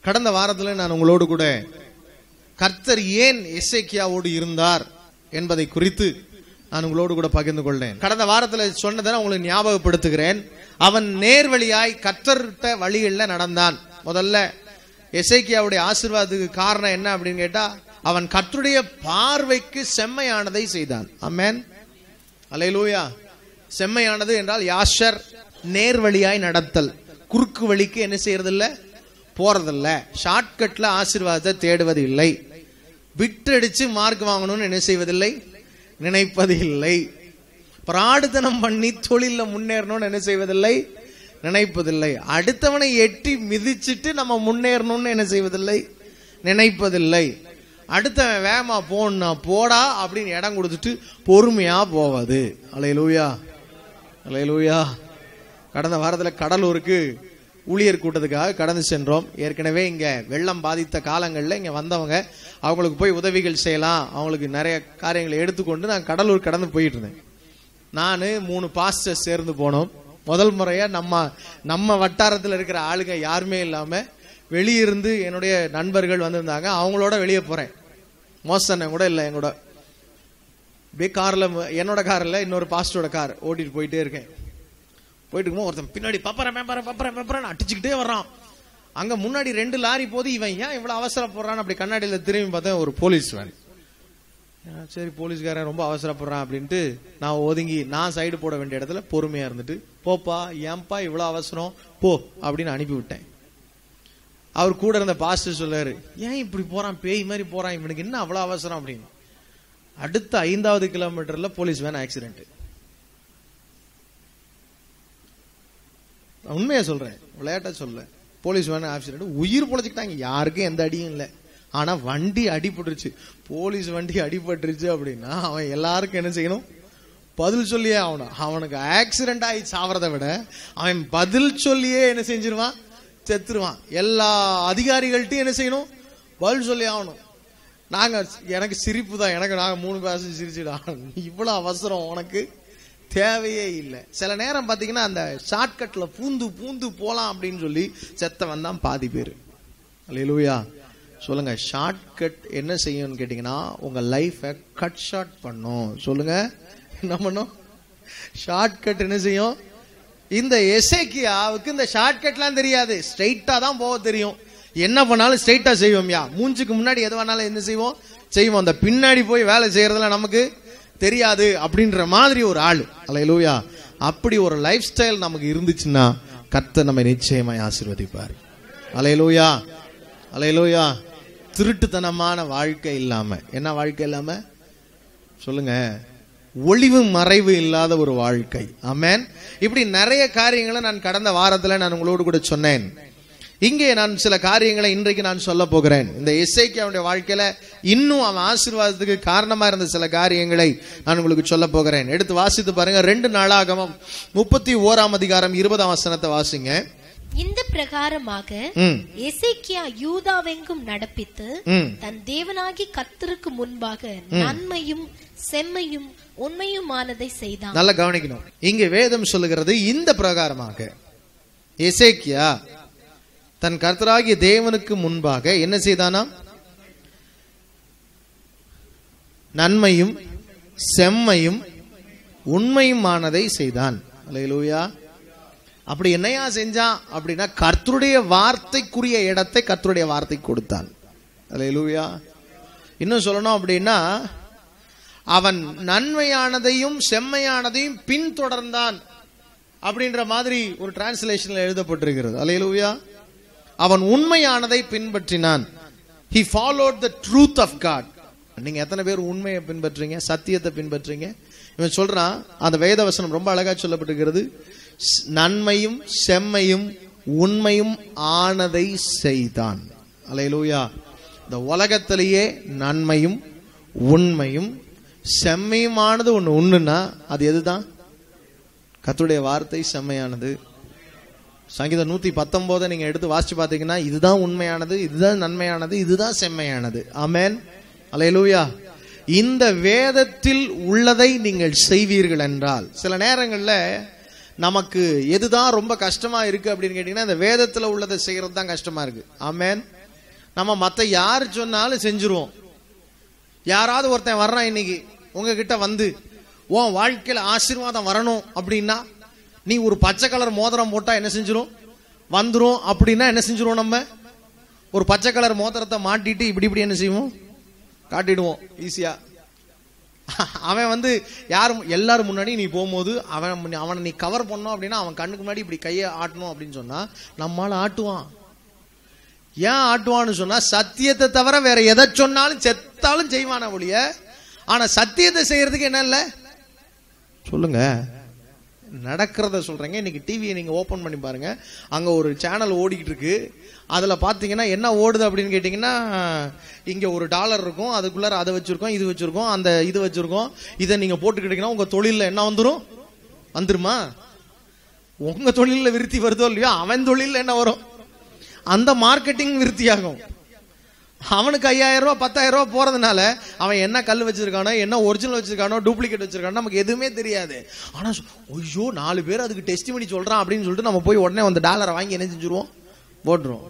கடந்த வாரத்தில் நான் உங்களோடு கூட கர்த்தர் ஏன் எசேக்கியாவோடு இருந்தார் என்பதை குறித்து நான் உங்களோடு கூட பகிர்ந்து கொண்டேன் கடந்த வாரத்தில் சொன்னதை நான் உங்களுக்கு ஞாபகப்படுத்துகிறேன் அவன் நேர்வழியாய் கர்த்தர்கிட்ட வழிகளில் நடந்தான் முதல்ல எசேக்கியாவுடைய ஆசீர்வாதத்துக்கு காரணம் என்ன அப்படின்னு கேட்டா அவன் கர்த்தருடைய பார்வைக்கு செம்மையானதை செய்தான் அமேன் அலையலூயா செம்மையானது என்றால் யாஷர் நேர்வழியாய் நடத்தல் குறுக்கு வழிக்கு என்ன செய்யறதில்ல போறதில்ல ஷார்ட்கட்ல ஆசீர்வாதத்தை தேடுவது இல்லை விட்டடிச்சு மார்க் வாங்கணும்னு என்ன செய்வதில்லை நினைப்பது இல்லை பிராடுத்தனம் பண்ணி தொழில முன்னேறணும்னு என்ன செய்வதில்லை நினைப்பதில்லை அடுத்தவனை எட்டி மிதிச்சிட்டு நம்ம முன்னேறணும்னு என்ன செய்வதில்லை நினைப்பதில்லை அடுத்தவன் வேகமா போனா போடா அப்படின்னு இடம் கொடுத்துட்டு பொறுமையா போவது அலையலூயா அலையலூயா கடந்த வாரத்துல கடலூருக்கு ஊழியர் கூட்டத்துக்காக கடந்து சென்றோம் ஏற்கனவே இங்க வெள்ளம் பாதித்த காலங்களில் இங்க வந்தவங்க அவங்களுக்கு போய் உதவிகள் செய்யலாம் அவங்களுக்கு நிறைய காரியங்களை எடுத்துக்கொண்டு நான் கடலூர் கடந்து போயிட்டு இருந்தேன் நான் மூணு பாஸ்டர் சேர்ந்து போனோம் முதல் முறையா நம்ம நம்ம வட்டாரத்தில் இருக்கிற ஆளுங்க யாருமே இல்லாம வெளியிருந்து என்னுடைய நண்பர்கள் வந்திருந்தாங்க அவங்களோட வெளியே போறேன் மோசன் கூட இல்லை என் கூட அப்படியே கார்ல என்னோட கார் இல்ல இன்னொரு பாஸ்டரோட கார் ஓட்டிட்டு போயிட்டே இருக்கேன் போயிட்டு இருக்கும்போது ஒருத்தன் பின்னாடி பப்பரம் மேப்பரம் பப்பரம் மேப்பரம் அடிச்சுக்கிட்டே வர்றான் அங்க முன்னாடி ரெண்டு லாரி போது இவன் ஏன் இவ்வளவு அவசரப்படுறான் அப்படி கண்ணாடியில திரும்பி பார்த்தா ஒரு போலீஸ் வேன் ஆ, சரி போலீஸ்காரன் ரொம்ப அவசரப்படுறான் அப்படின்ட்டு நான் ஒதுங்கி நான் சைடு போட வேண்டிய இடத்துல பொறுமையா இருந்துட்டு போப்பா ஏன்பா இவ்வளவு அவசரம் போ அப்படின்னு அனுப்பி விட்டேன் அவர் கூட இருந்த பாஸ்டர் சொல்லாரு ஏன் இப்படி போறான் பேய் மாதிரி போறான் இவனுக்கு என்ன அவ்வளவு அவசரம் அப்படின்னு அடுத்த ஐந்தாவது கிலோமீட்டர்ல போலீஸ் வேன் ஆக்சிடென்ட் உண்மையா சொல்றேன் விளையாட்டா சொல்ல போலீஸ் வேன் ஆக்சிடென்ட் உயிர் பொழைச்சிக்கிட்டாங்க யாருக்கும் எந்த அடியும் இல்லை ஆனா வண்டி அடிபட்டுருச்சு போலீஸ் வண்டி அடிபட்டுருச்சு அப்படின்னா அவன் எல்லாருக்கும் என்ன செய்யணும் பதில் சொல்லியே ஆகணும் அவனுக்கு ஆக்சிடென்ட் ஆகி சாவறதை விட அவன் பதில் சொல்லியே என்ன செஞ்சிருவான் செத்துருவான் எல்லா அதிகாரிகள்ட்டையும் என்ன செய்யணும் பதில் சொல்லி ஆகணும் நாங்க எனக்கு சிரிப்பு தான் எனக்கு நாங்க மூணு பேச சிரிச்சுடா இவ்வளவு அவசரம் உனக்கு தேவையே இல்லை சில நேரம் பாத்தீங்கன்னா அந்த ஷார்ட்கட்ல பூந்து பூந்து போலாம் அப்படின்னு சொல்லி செத்தவன் தான் பாதி பேர் அல்லேலூயா சொல்லுங்க ஷார்ட்கட் என்ன செய்யும்னு கேட்டீங்கன்னா உங்க லைஃபை கட் ஷார்ட் பண்ணும் சொல்லுங்க என்ன பண்ணும் ஷார்ட்கட் என்ன செய்யும் இந்த எசேக்கியாவுக்கு இந்த ஷார்ட்கட்லாம் தெரியாது ஸ்ட்ரைட்டா தான் போக தெரியும் என்ன பண்ணாலும் ஸ்ட்ரைட்டா செய்வோம்யா மூஞ்சுக்கு முன்னாடி எது வேணாலும் என்ன செய்வோம் செய்வோம் அந்த பின்னாடி போய் வேலை செய்யறதுல நமக்கு தெரியாது அப்படின்ற மாதிரி ஒரு ஆள் அலையலூயா அப்படி ஒரு லைஃப் ஸ்டைல் நமக்கு இருந்துச்சுன்னா கர்த்தர் நம்ம நிச்சயமாய் ஆசீர்வதிப்பார் அலையலூயா அலையலூயா திருட்டுத்தனமான வாழ்க்கை இல்லாம என்ன வாழ்க்கை இல்லாம சொல்லுங்க ஒளிவு மறைவு இல்லாத ஒரு வாழ்க்கை ஆமென் இப்படி நிறைய காரியங்களை நான் கடந்த வாரத்துல நான் உங்களோடு கூட சொன்னேன் இங்கே நான் சில காரியங்களை இன்றைக்கு நான் சொல்ல போகிறேன் இந்த இசைக்கு அவனுடைய வாழ்க்கையில இன்னும் அவன் ஆசீர்வாதத்துக்கு காரணமா இருந்த சில காரியங்களை நான் உங்களுக்கு சொல்ல போகிறேன் எடுத்து வாசித்து பாருங்க ரெண்டு நாளாகமம் முப்பத்தி ஓராம் அதிகாரம் இருபதாம் வசனத்தை வாசிங்க இந்த பிரகாரமாக ம் எசேக்கியா யூதாவெங்கும் நடப்பித்து ம் தன் தேவனாகி கர்த்தருக்கு முன்பாக நன்மையும் செம்மையும் உண்மையுமானதை செய்தான் நல்லா கவனிக்கணும் இங்க வேதம் சொல்லுகிறது இந்த பிரகாரமாக எசேக்கியா தன் கர்த்தராகிய தேவனுக்கு முன்பாக என்ன செய்தானாம் நன்மையும் செம்மையும் உண்மையுமானதை செய்தான் அல்லேலூயா அப்படி என்னையா செஞ்சான் அப்படின்னா கர்த்தருடைய வார்த்தைக்குரிய இடத்தை கர்த்தருடைய வார்த்தை கொடுத்தான் அல்லேலூயா இன்னும் சொல்லணும் அப்படின்னா அவன் நன்மையானதையும் செம்மையானதையும் பின்தொடர்ந்தான் அப்படின்ற மாதிரி ஒரு டிரான்ஸ்லேஷன்ல எழுதப்பட்டிருக்கிறது அல்லேலூயா அவன் உண்மையானதை பின்பற்றினான் he followed the truth of god நீங்க எத்தனை பேர் உண்மையை பின்பற்றீங்க சத்தியத்தை பின்பற்றீங்க இவன் சொல்றான் அந்த வேதவசனம் ரொம்ப அழகா சொல்லப்பட்டிருக்கிறது ஸ்- நன்மையும் செம்மையும் உண்மையும் ஆனதை செய்தான் அல்லேலூயா இந்த உலகத்திலேயே நன்மையும் உண்மையும் செம்மையுமானது ஒண்ணு ஒண்ணுன்னா அது எதுதான் கர்த்தருடைய வார்த்தை செம்மையானது சங்கீதம் நூத்தி பத்தொன்பதை நீங்க எடுத்து வாசிச்சு பாத்தீங்கன்னா இதுதான் உண்மையானது இதுதான் நன்மையானது இதுதான் செம்மையானது ஆமென் அல்லேலூயா இந்த வேதத்தில் உள்ளதை நீங்கள் செய்வீர்கள் என்றால் சில நேரங்கள்ல நமக்கு எதுதான் ரொம்ப கஷ்டமா இருக்கு அப்படின்னு கேட்டீங்கன்னா இந்த வேதத்துல உள்ளதை செய்யறது தான் கஷ்டமா இருக்கு ஆமென் நம்ம மத்த யார் சொன்னாலும் செஞ்சுருவோம் யாராவது ஒருத்தன் வர்றான் இன்னைக்கு உங்ககிட்ட வந்து உன் வாழ்க்கையில ஆசீர்வாதம் வரணும் அப்படின்னா நீ ஒரு பச்சை கலர் மோதிரம் போட்டா என்ன செஞ்சிரும் வந்துரும் அப்படின்னா என்ன செஞ்சிருவோம் நம்ம ஒரு பச்சை கலர் மோதிரத்தை மாட்டிட்டு இப்படி இப்படி என்ன செய்வோம் காட்டிடுவோம் ஈஸியா அவன் வந்து யாரும் எல்லாரும் முன்னாடி நீ போகும்போது அவன் முன்ன- அவனை நீ கவர் பண்ணோம் அப்படின்னா அவன் கண்ணுக்கு முன்னாடி இப்படி கையை ஆட்டணும் அப்படின்னு சொன்னா நம்மால ஆட்டுவான் ஏன் ஆட்டுவான்னு சொன்னா சத்தியத்தை தவிர வேற எதை சொன்னாலும் செத்தாலும் செய்வான ஒழிய ஆனா சத்தியத்தை செய்யறதுக்கு என்ன இல்ல சொல்லுங்க நடக்கிறத சொல்றேங்க இன்னைக்கு டிவியை நீங்க ஓபன் பண்ணி பாருங்க அங்க ஒரு சேனல் ஓடிக்கிட்டு இருக்கு அதுல பாத்தீங்கன்னா என்ன ஓடுது அப்படின்னு கேட்டீங்கன்னா இங்க ஒரு டாலர் இருக்கும் அதுக்குள்ளார அதை வச்சிருக்கோம் இது வச்சிருக்கோம் அந்த இது வச்சிருக்கோம் இதை நீங்க போட்டுக்கிட்டீங்கன்னா உங்க தொழில்ல என்ன வந்துரும் வந்துருமா உங்க தொழில்ல விருத்தி வருதோ இல்லையோ அவன் தொழில்ல என்ன வரும் அந்த மார்க்கெட்டிங் விருத்தியாகும் அவனுக்கு ஐயாயிரம் ரூபாய் பத்தாயிரம் ரூபாய் போறதுனால அவன் என்ன கல் வச்சிருக்கானோ என்ன ஒரிஜினல் வச்சிருக்கானோ டூப்ளிகேட் வச்சிருக்கானோ நமக்கு எதுவுமே தெரியாது ஆனா சொ- ஐயோ நாலு பேர் அதுக்கு டெஸ்ட் பண்ணி சொல்றான் அப்படின்னு சொல்லிட்டு நம்ம போய் உடனே அந்த டாலரை வாங்கி என்ன செஞ்சுருவோம் போட்டுருவோம்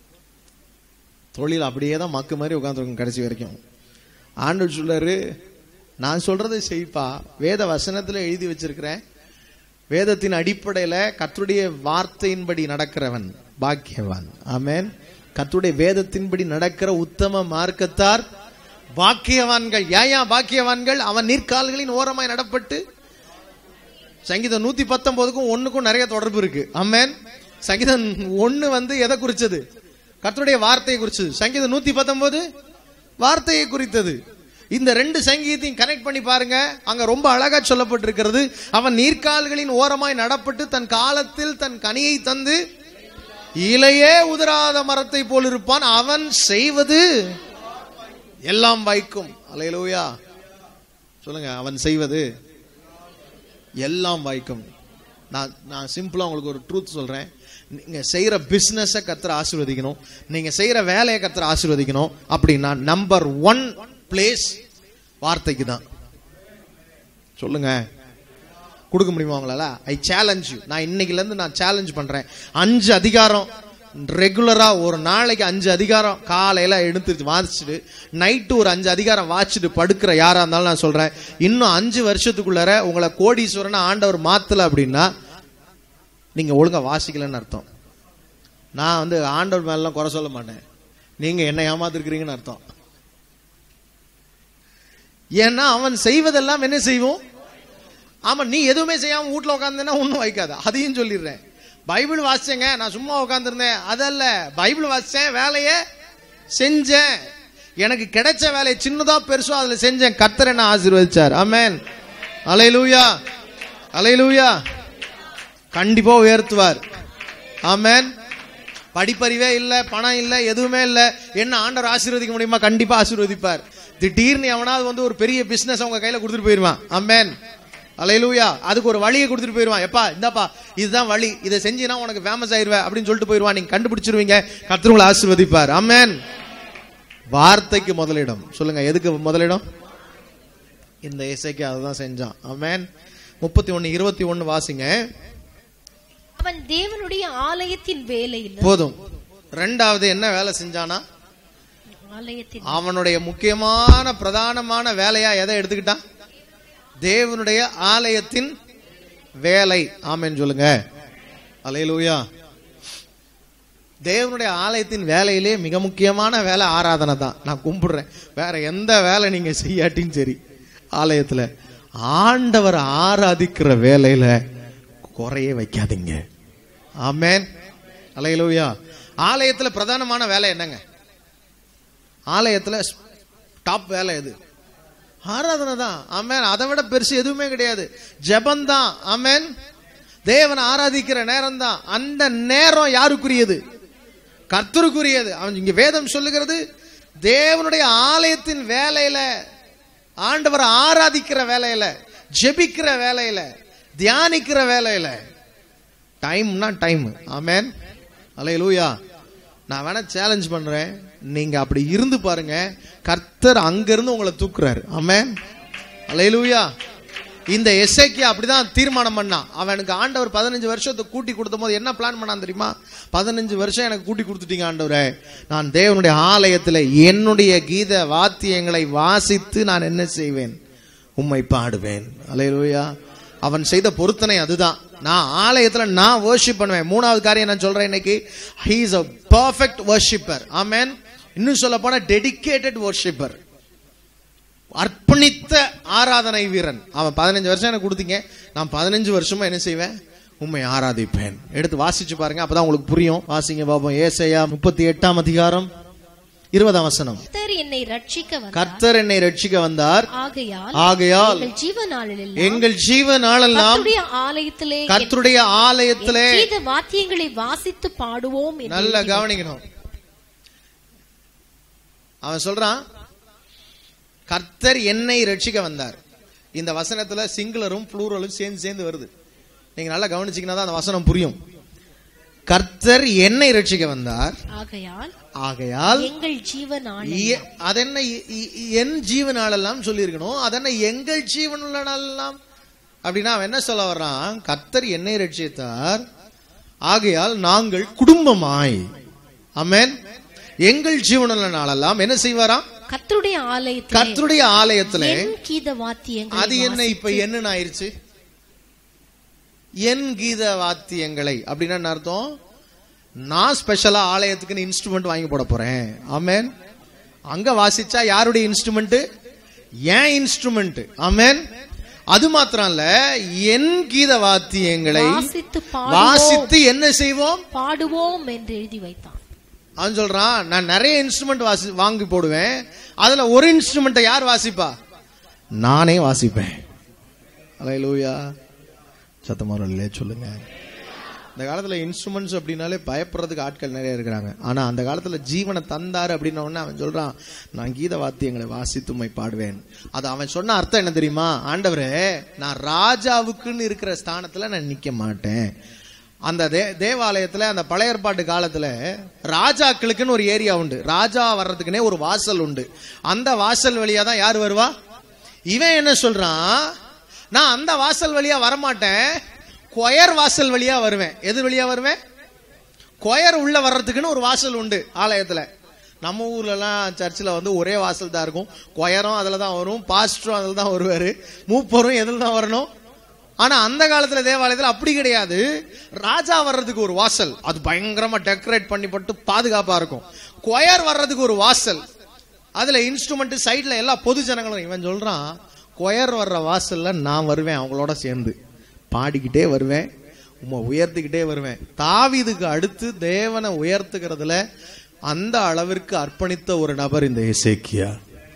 தொழில் அப்படியே தான் மக்கு மாதிரி உட்காந்துருக்கும் கடைசி வரைக்கும் ஆண்டவர் சொல்றாரு நான் சொல்றதை செய்ப்பா வேத வசனத்துல எழுதி வச்சிருக்கிறேன் வேதத்தின் அடிப்படையில கர்த்தருடைய வார்த்தையின்படி நடக்கிறவன் பாக்கியவான் ஆமென் கர்த்தருடைய வேதத்தின்படி நடக்கிற உத்தம மார்க்கத்தார் பாக்கியவான்கள் ஏயா பாக்கியவான்கள் அவன் நீர்க்கால்களின் ஓரமாய் நடப்பட்டு சங்கீதம் நூத்தி பத்தொன்பதுக்கும் ஒண்ணுக்கும் நிறைய தொடர்பு இருக்கு ஆமென் சங்கீதம் ஒண்ணு வந்து எதை குறிச்சது கர்த்தருடைய வார்த்தையை குறிச்சது சங்கீதம் நூத்தி பத்தொன்பது வார்த்தையை குறித்தது இந்த ரெண்டு சங்கீதத்தையும் கனெக்ட் பண்ணி பாருங்க அங்க ரொம்ப அழகா சொல்லப்பட்டிருக்கிறது அவன் நீர்க்கால்களின் ஓரமாய் நடப்பட்டு தன் காலத்தில் தன் கனியை தந்து இலையே உதிராத மரத்தை போல் இருப்பான் அவன் செய்வது எல்லாம் வாய்க்கும் அலையலூயா சொல்லுங்க அவன் செய்வது எல்லாம் வாய்க்கும் நான் நான் சிம்பிளா உங்களுக்கு ஒரு ட்ரூத் சொல்றேன் நீங்க செய்யற பிசினஸ கத்திர ஆசீர்வதிக்கணும் நீங்க செய்யற வேலையை கத்திர ஆசீர்வதிக்கணும் அப்படின்னா நம்பர் ஒன் பிளேஸ் வார்த்தைக்கு தான் சொல்லுங்க கொடுக்க முடியுமா உங்களால ஐ சேலஞ்ச் யூ நான் இன்னைக்குல இருந்து நான் சேலஞ்ச் பண்றேன் அஞ்சு அதிகாரம் ரெகுலரா ஒரு நாளைக்கு அஞ்சு அதிகாரம் காலையில எடுத்து வாசிச்சுட்டு நைட்டு ஒரு அஞ்சு அதிகாரம் வாசிச்சுட்டு படுக்கிற யாரா இருந்தாலும் நான் சொல்றேன் இன்னும் அஞ்சு வருஷத்துக்குள்ளார உங்களை கோடீஸ்வரன் ஆண்டவர் மாத்தல அப்படின்னா நீங்க ஒழுங்கா வாசிக்கலன்னு அர்த்தம் நான் வந்து ஆண்டவர் மேலாம் குறை சொல்ல மாட்டேன் நீங்க என்ன ஏமாத்திருக்கிறீங்கன்னு அர்த்தம் ஏன்னா அவன் செய்வதெல்லாம் என்ன செய்வோம் ஆமா நீ எதுவுமே செய்யாம வீட்ல உட்காந்துனா ஒண்ணும் வைக்காத அதையும் சொல்லிடுறேன் பைபிள் வாசிச்சேங்க நான் சும்மா உட்காந்துருந்தேன் அதல்ல பைபிள் வாசிச்சேன் வேலையை செஞ்சேன் எனக்கு கிடைச்ச வேலையை சின்னதா பெருசோ அதுல செஞ்சேன் கர்த்தர் என்ன ஆசீர்வதிச்சார் ஆமென் அலையலூயா அலையலூயா கண்டிப்பா உயர்த்துவார் ஆமென் படிப்பறிவே இல்ல பணம் இல்ல எதுவுமே இல்ல என்ன ஆண்டவர் ஆசீர்வதிக்க முடியுமா கண்டிப்பா ஆசீர்வதிப்பார் திடீர்னு எவனாவது வந்து ஒரு பெரிய பிசினஸ் அவங்க கையில கொடுத்துட்டு போயிருவான் ஆமென் அலையலூயா அதுக்கு ஒரு வழியை கொடுத்துட்டு போயிருவான் எப்பா இந்தாப்பா இதுதான் வழி இதை செஞ்சினா உனக்கு ஃபேமஸ் ஆயிருவே அப்படின்னு சொல்லிட்டு போயிருவான் நீங்க கண்டுபிடிச்சிருவீங்க கர்த்தர் உங்களை ஆசீர்வதிப்பார் ஆமென் வார்த்தைக்கு முதலிடம் சொல்லுங்க எதுக்கு முதலிடம் இந்த இசைக்கு அதுதான் செஞ்சான் ஆமென் முப்பத்தி ஒன்னு இருபத்தி ஒன்னு வாசிங்க அவன் தேவனுடைய ஆலயத்தின் வேலையில் போதும் ரெண்டாவது என்ன வேலை செஞ்சானா ஆலயத்தின் அவனுடைய முக்கியமான பிரதானமான வேலையா எதை எடுத்துக்கிட்டான் தேவனுடைய ஆலயத்தின் வேலை ஆமென் சொல்லுங்க அலையலூயா தேவனுடைய ஆலயத்தின் வேலையிலே மிக முக்கியமான வேலை ஆராதனை தான் நான் கும்பிடுறேன் வேற எந்த வேலை நீங்க செய்யாட்டியும் சரி ஆலயத்துல ஆண்டவர் ஆராதிக்கிற வேலையில குறைய வைக்காதீங்க ஆமென் அலையலூயா ஆலயத்துல பிரதானமான வேலை என்னங்க ஆலயத்துல டாப் வேலை எது ஆராதனை தான் ஆமென் அதை விட பெருசு எதுவுமே கிடையாது ஜெபந்தான் ஆமென் தேவனை ஆராதிக்கிற நேரம் தான் அந்த நேரம் யாருக்குரியது கர்த்தருக்குரியது அவன் இங்க வேதம் சொல்லுகிறது தேவனுடைய ஆலயத்தின் வேலையில ஆண்டவரை ஆராதிக்கிற வேலையில ஜெபிக்கிற வேலையில தியானிக்கிற வேலையில டைம்னா டைம் ஆமென் அலையலூயா நான் வேணா சேலஞ்ச் பண்றேன் நீங்க அப்படி இருந்து பாருங்க கர்த்தர் அங்க இருந்து உங்களை தூக்குறாரு ஆமென் அலையலூயா இந்த எஸ்ஐக்கு அப்படிதான் தீர்மானம் பண்ணான் அவனுக்கு ஆண்டவர் பதினஞ்சு வருஷத்தை கூட்டி கொடுத்த போது என்ன பிளான் பண்ணான் தெரியுமா பதினஞ்சு வருஷம் எனக்கு கூட்டி கொடுத்துட்டீங்க ஆண்டவரே நான் தேவனுடைய ஆலயத்தில் என்னுடைய கீத வாத்தியங்களை வாசித்து நான் என்ன செய்வேன் உம்மை பாடுவேன் அலையலூயா அவன் செய்த பொருத்தனை அதுதான் நான் ஆலயத்துல நான் வர்ஷிப் பண்ணுவேன் மூணாவது காரியம் நான் சொல்றேன் இன்னைக்கு he is a perfect worshipper amen இன்னும் சொல்ல போனா டெடிகேட்டட் வர்ஷிப்பர் அர்ப்பணித்த ஆராதனை வீரன் அவன் பதினஞ்சு வருஷம் எனக்கு கொடுத்தீங்க நான் பதினஞ்சு வருஷமா என்ன செய்வேன் உண்மை ஆராதிப்பேன் எடுத்து வாசிச்சு பாருங்க அப்பதான் உங்களுக்கு புரியும் வாசிங்க பாப்போம் ஏசையா முப்பத்தி எட்டாம் அதிகாரம் இருபதாம் வசனம் கர்த்தர் என்னை ரட்சிக்க வந்தார் கர்த்தர் என்னை ரட்சிக்க வந்தார் ஆகையால் ஆகையால் எங்கள் ஜீவனாளில் எங்கள் ஜீவ நாளெல்லாம் கர்த்தருடைய ஆலயத்திலே கர்த்தருடைய ஆலயத்திலே கீத வாத்தியங்களை வாசித்து பாடுவோம் என்று நல்லா கவனிக்கணும் அவன் சொல்றான் கர்த்தர் என்னை ரட்சிக்க வந்தார் இந்த வசனத்துல சிங்குலரும் ப்ளூரலும் சேர்ந்து சேர்ந்து வருது நீங்க நல்லா கவனிச்சீங்கன்னா தான் அந்த வசனம் புரியும் கர்த்தர் என்னை ரட்சிக்க வந்தார் ஆகையால் ஆகையால் எங்கள் ஜீவனாளில் இ- அதென்ன இ- இ- என் ஜீவனாலெல்லாம் சொல்லியிருக்கணும் அதென்ன எங்கள் ஜீவனுள்ள நாளெல்லாம் அப்படின்னா அவன் என்ன சொல்ல வர்றான் கர்த்தர் என்னை ரட்சித்தார் ஆகையால் நாங்கள் குடும்பமாய் அமேன் எங்கள் ஜீவனுள்ள நாளெல்லாம் என்ன செய்வாராம் கர்த்தருடைய ஆலயத்திலே கர்த்தருடைய ஆலயத்துல என் கீத வாத்தியங்களை அது என்ன இப்ப என்னன்னு ஆயிருச்சு என் கீத வாத்தியங்களை அப்படின்னா என்ன அர்த்தம் நான் ஸ்பெஷலா ஆலயத்துக்குன்னு இன்ஸ்ட்ருமெண்ட் வாங்கி போட போறேன் ஆமென் அங்க வாசிச்சா யாருடைய இன்ஸ்ட்ருமெண்ட் ஏன் இன்ஸ்ட்ருமெண்ட் ஆமென் அது மாத்திரம் இல்ல என் கீத வாத்தியங்களை வாசித்து பாடுவோம் வாசித்து என்ன செய்வோம் பாடுவோம் என்று எழுதி வைத்தான் அவன் சொல்றான் நான் நிறைய இன்ஸ்ட்ருமெண்ட் வாசி வாங்கி போடுவேன் அதுல ஒரு இன்ஸ்ட்ருமெண்ட்டை யார் வாசிப்பா நானே வாசிப்பேன் அலையலூயா சத்தமா இல்லையே சொல்லுங்க இந்த காலத்துல இன்ஸ்ட்ருமெண்ட்ஸ் அப்படின்னாலே பயப்படுறதுக்கு ஆட்கள் நிறைய இருக்கிறாங்க ஆனா அந்த காலத்துல ஜீவனை தந்தாரு அப்படின்ன உடனே அவன் சொல்றான் நான் கீத வாத்தியங்களை வாசித்து உம்மை பாடுவேன் அது அவன் சொன்ன அர்த்தம் என்ன தெரியுமா ஆண்டவரே நான் ராஜாவுக்குன்னு இருக்கிற ஸ்தானத்துல நான் நிக்க மாட்டேன் அந்த தே தேவாலயத்துல அந்த பழைய ஏற்பாட்டு காலத்துல ராஜாக்களுக்குன்னு ஒரு ஏரியா உண்டு ராஜா வர்றதுக்குன்னே ஒரு வாசல் உண்டு அந்த வாசல் வழியா தான் யார் வருவா இவன் என்ன சொல்றான் நான் அந்த வாசல் வழியா வரமாட்டேன் கொயர் வாசல் வழியா வருவேன் எது வழியா வருவேன் கொயர் உள்ள வர்றதுக்குன்னு ஒரு வாசல் உண்டு ஆலயத்துல நம்ம ஊர்ல எல்லாம் சர்ச்சில் வந்து ஒரே வாசல் தான் இருக்கும் கொயரும் அதுல தான் வரும் பாஸ்டரும் அதுல தான் வருவாரு மூப்பரும் எதுல தான் வரணும் ஆனா அந்த காலத்துல தேவாலயத்துல அப்படி கிடையாது ராஜா வர்றதுக்கு ஒரு வாசல் அது பயங்கரமா டெக்கரேட் பண்ணி போட்டு பாதுகாப்பா இருக்கும் கொயர் வர்றதுக்கு ஒரு வாசல் அதுல இன்ஸ்ட்ருமெண்ட் சைடுல எல்லா பொது ஜனங்களும் இவன் சொல்றான் கொயர் வர்ற வாசல்ல நான் வருவேன் அவங்களோட சேர்ந்து பாடிக்கிட்டே வருவேன் உம்மை உயர்த்திக்கிட்டே வருவேன் தாவீதுக்கு அடுத்து தேவனை உயர்த்துகிறதுல அந்த அளவிற்கு அர்ப்பணித்த ஒரு நபர் இந்த இசைக்கியா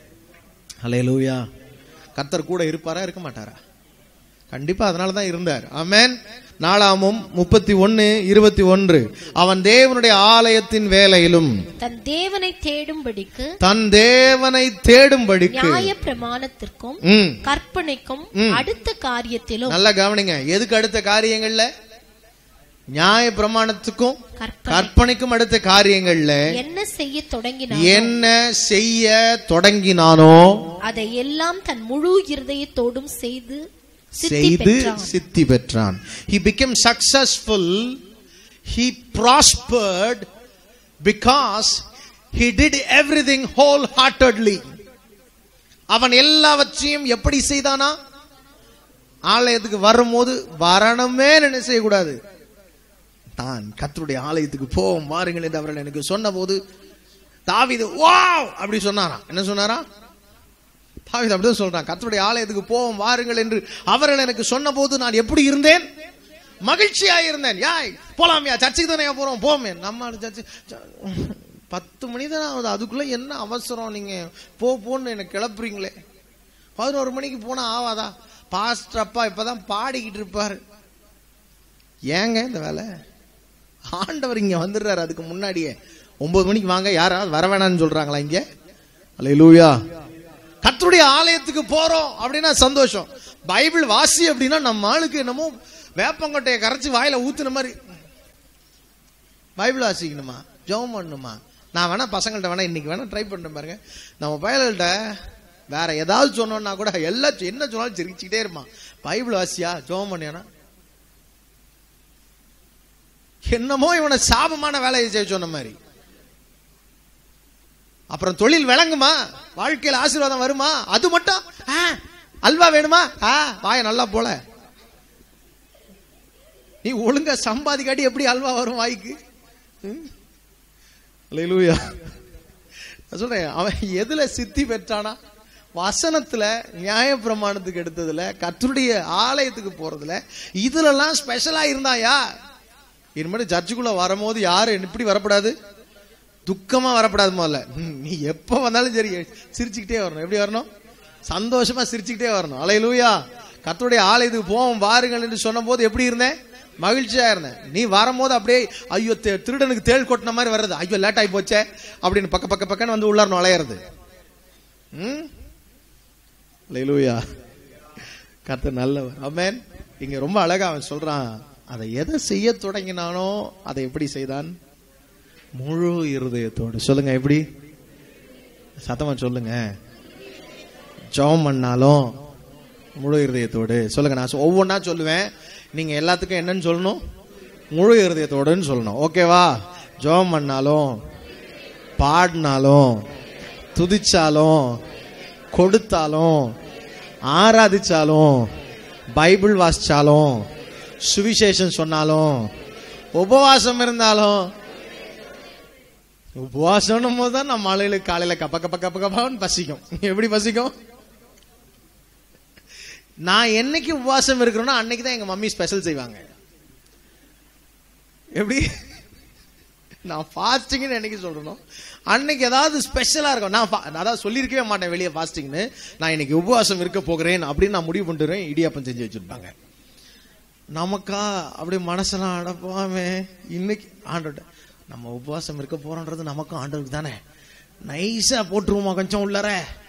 ஹalleluya கர்த்தர் கூட இருப்பாரா இருக்க மாட்டாரா கண்டிப்பா அதனால தான் இருந்தார் ஆமென் நாலாமும் முப்பத்தி ஒன்னு இருபத்தி ஒன்று அவன் தேவனுடைய ஆலயத்தின் வேலையிலும் தன் தேவனை தேடும்படிக்கு தன் தேவனை தேடும்படிக்கு நியாய பிரமாணத்திற்கும் ம் கற்பனைக்கும் அடுத்த காரியத்திலும் நல்லா கவனிங்க எதுக்கு அடுத்த காரியங்கள்ல நியாய பிரமாணத்துக்கும் கற்பனை கற்பனைக்கும் அடுத்த காரியங்கள்ல என்ன செய்ய தொடங்கினார் என்ன செய்ய தொடங்கினானோ அதை எல்லாம் தன் முழு இருதயத்தோடும் செய்து சித்தி செய்து பெற்றான். சித்தி பெற்றான் he became successful he prospered because he did everything wholeheartedly அவன் எல்லாவற்றையும் எப்படி செய்தானா ஆலயத்துக்கு வரும்போது வரணுமே என்ன செய்யக்கூடாது தான் கர்த்தருடைய ஆலயத்துக்கு போவோம் வாருங்கள் என்று அவர்கள் எனக்கு சொன்னபோது தாவீது வாவ் அப்படி சொன்னாராம் என்ன சொன்னாரா தாவீது அப்படிதான் சொல்றான் கர்த்தருடைய ஆலயத்துக்கு போவோம் வாருங்கள் என்று அவர்கள் எனக்கு சொன்னபோது நான் எப்படி இருந்தேன் மகிழ்ச்சியா இருந்தேன் யாய் போலாமியா சர்ச்சுக்கு தானே போறோம் போமே நம்ம சர்ச்சு ச- பத்து மணி தானே ஆகுது அதுக்குள்ள என்ன அவசரம் நீங்க போ போன்னு எனக்கு கிளப்புறீங்களே பதினோரு மணிக்கு போனா ஆவாதா பாஸ்டர் அப்பா இப்பதான் பாடிக்கிட்டு இருப்பாரு ஏங்க இந்த வேலை ஆண்டவர் இங்க வந்துடுறாரு அதுக்கு முன்னாடியே ஒன்பது மணிக்கு வாங்க யாராவது வர வேணாம்னு சொல்றாங்களா இங்க அல்லேலூயா கர்த்தருடைய ஆலயத்துக்கு போறோம் அப்படின்னா சந்தோஷம் பைபிள் வாசி அப்படின்னா நம்ம ஆளுக்கு என்னமோ வேப்பங்கொட்டையை கரைச்சு வாயில ஊத்துன மாதிரி பைபிள் வாசிக்கணுமா ஜெபம் பண்ணணுமா நான் வேணா பசங்கள்ட்ட வேணா இன்னைக்கு வேணா ட்ரை பண்றேன் பாருங்க நம்ம பயல்கிட்ட வேற ஏதாவது சொன்னோம்னா கூட எல்லாம் சொ- என்ன சொன்னாலும் சிரிச்சுக்கிட்டே இருப்பான் பைபிள் வாசியா ஜோம் பண்ணியானா என்னமோ இவனை சாபமான வேலையை செய்ய சொன்ன மாதிரி அப்புறம் தொழில் விளங்குமா வாழ்க்கையில் ஆசீர்வாதம் வருமா அது மட்டும் ஆ, அல்வா வேணுமா ஆ வாய நல்லா போல நீ ஒழுங்கா சம்பாதிக்காட்டி எப்படி அல்வா வரும் வாய்க்கு ம்? அல்லேலூயா நான் சொல்றேன் அவன் எதுல சித்தி பெற்றானா வசனத்துல நியாயப்பிரமாணத்துக்கு எடுத்ததுல கர்த்தருடைய ஆலயத்துக்கு போறதுல இதுலலாம் ஸ்பெஷலா இருந்தாயா இனிமேல் சர்ச்சுக்குள்ள வரும்போது யாரும் இப்படி வரக்கூடாது துக்கமா வரக்கூடாது முதல்ல ம், நீ எப்ப வந்தாலும் சரி சிரிச்சுக்கிட்டே வரணும் எப்படி வரணும் சந்தோஷமா சிரிச்சுக்கிட்டே வரணும் அலையலூயா கர்த்தருடைய ஆலயத்துக்கு போவோம் வாருங்கள் என்று சொன்ன போது எப்படி இருந்தேன் மகிழ்ச்சியா இருந்தேன் நீ வரும்போது அப்படியே ஐயோ தே- திருடனுக்கு தேள் கொட்டின மாதிரி வர்றது ஐயோ லேட் ஆகி போச்சே அப்படின்னு பக்க பக்க பக்கன்னு வந்து உள்ளார நுழையிறது ம் அலையலூயா கர்த்தர் நல்லவர் ஆமென் இங்க ரொம்ப அழகா அவன் சொல்றான் அதை எதை செய்ய தொடங்கினானோ அதை எப்படி செய்தான் முழு இருதயத்தோடு சொல்லுங்க எப்படி சத்தமா சொல்லுங்க ஜெபம் பண்ணாலும் முழு இருதயத்தோடு சொல்லுங்க நான் சொ- ஒவ்வொன்றா சொல்லுவேன் நீங்க எல்லாத்துக்கும் என்னன்னு சொல்லணும் முழு இருதயத்தோடுன்னு சொல்லணும் ஓகேவா ஜெபம் பண்ணாலும் பாடினாலும் துதிச்சாலும் கொடுத்தாலும் ஆராதிச்சாலும் பைபிள் வாசிச்சாலும் சுவிசேஷம் சொன்னாலும் உபவாசம் இருந்தாலும் உபவாசம் போது தான் நம்ம ஆளுகளுக்கு காலையில கப்ப கப்ப கப்ப கப்பான்னு பசிக்கும் எப்படி பசிக்கும் நான் என்னைக்கு உபவாசம் இருக்கிறேனோ அன்னைக்கு தான் எங்க மம்மி ஸ்பெஷல் செய்வாங்க எப்படி நான் ஃபாஸ்டிங்னு என்னைக்கு சொல்றேனோ அன்னைக்கு ஏதாவது ஸ்பெஷலா இருக்கும் நான் fa- நான் அதாவது சொல்லியிருக்கவே மாட்டேன் வெளியே ஃபாஸ்டிங்னு நான் இன்னைக்கு உபவாசம் இருக்க போகிறேன் அப்படின்னு நான் முடிவு பண்ணிட்டுறேன் இடியாப்பம் செஞ்சு வச்சிருப்பாங்க நமக்கா அப்படி மனசெல்லாம் அடப்பாமே இன்னைக்கு ஆண்டோட்ட நம்ம உபவாசம் இருக்க போறோன்றது நமக்கும் ஆண்டவருக்கு தானே நைஸா போட்டுருவோமா கொஞ்சம் உள்ளார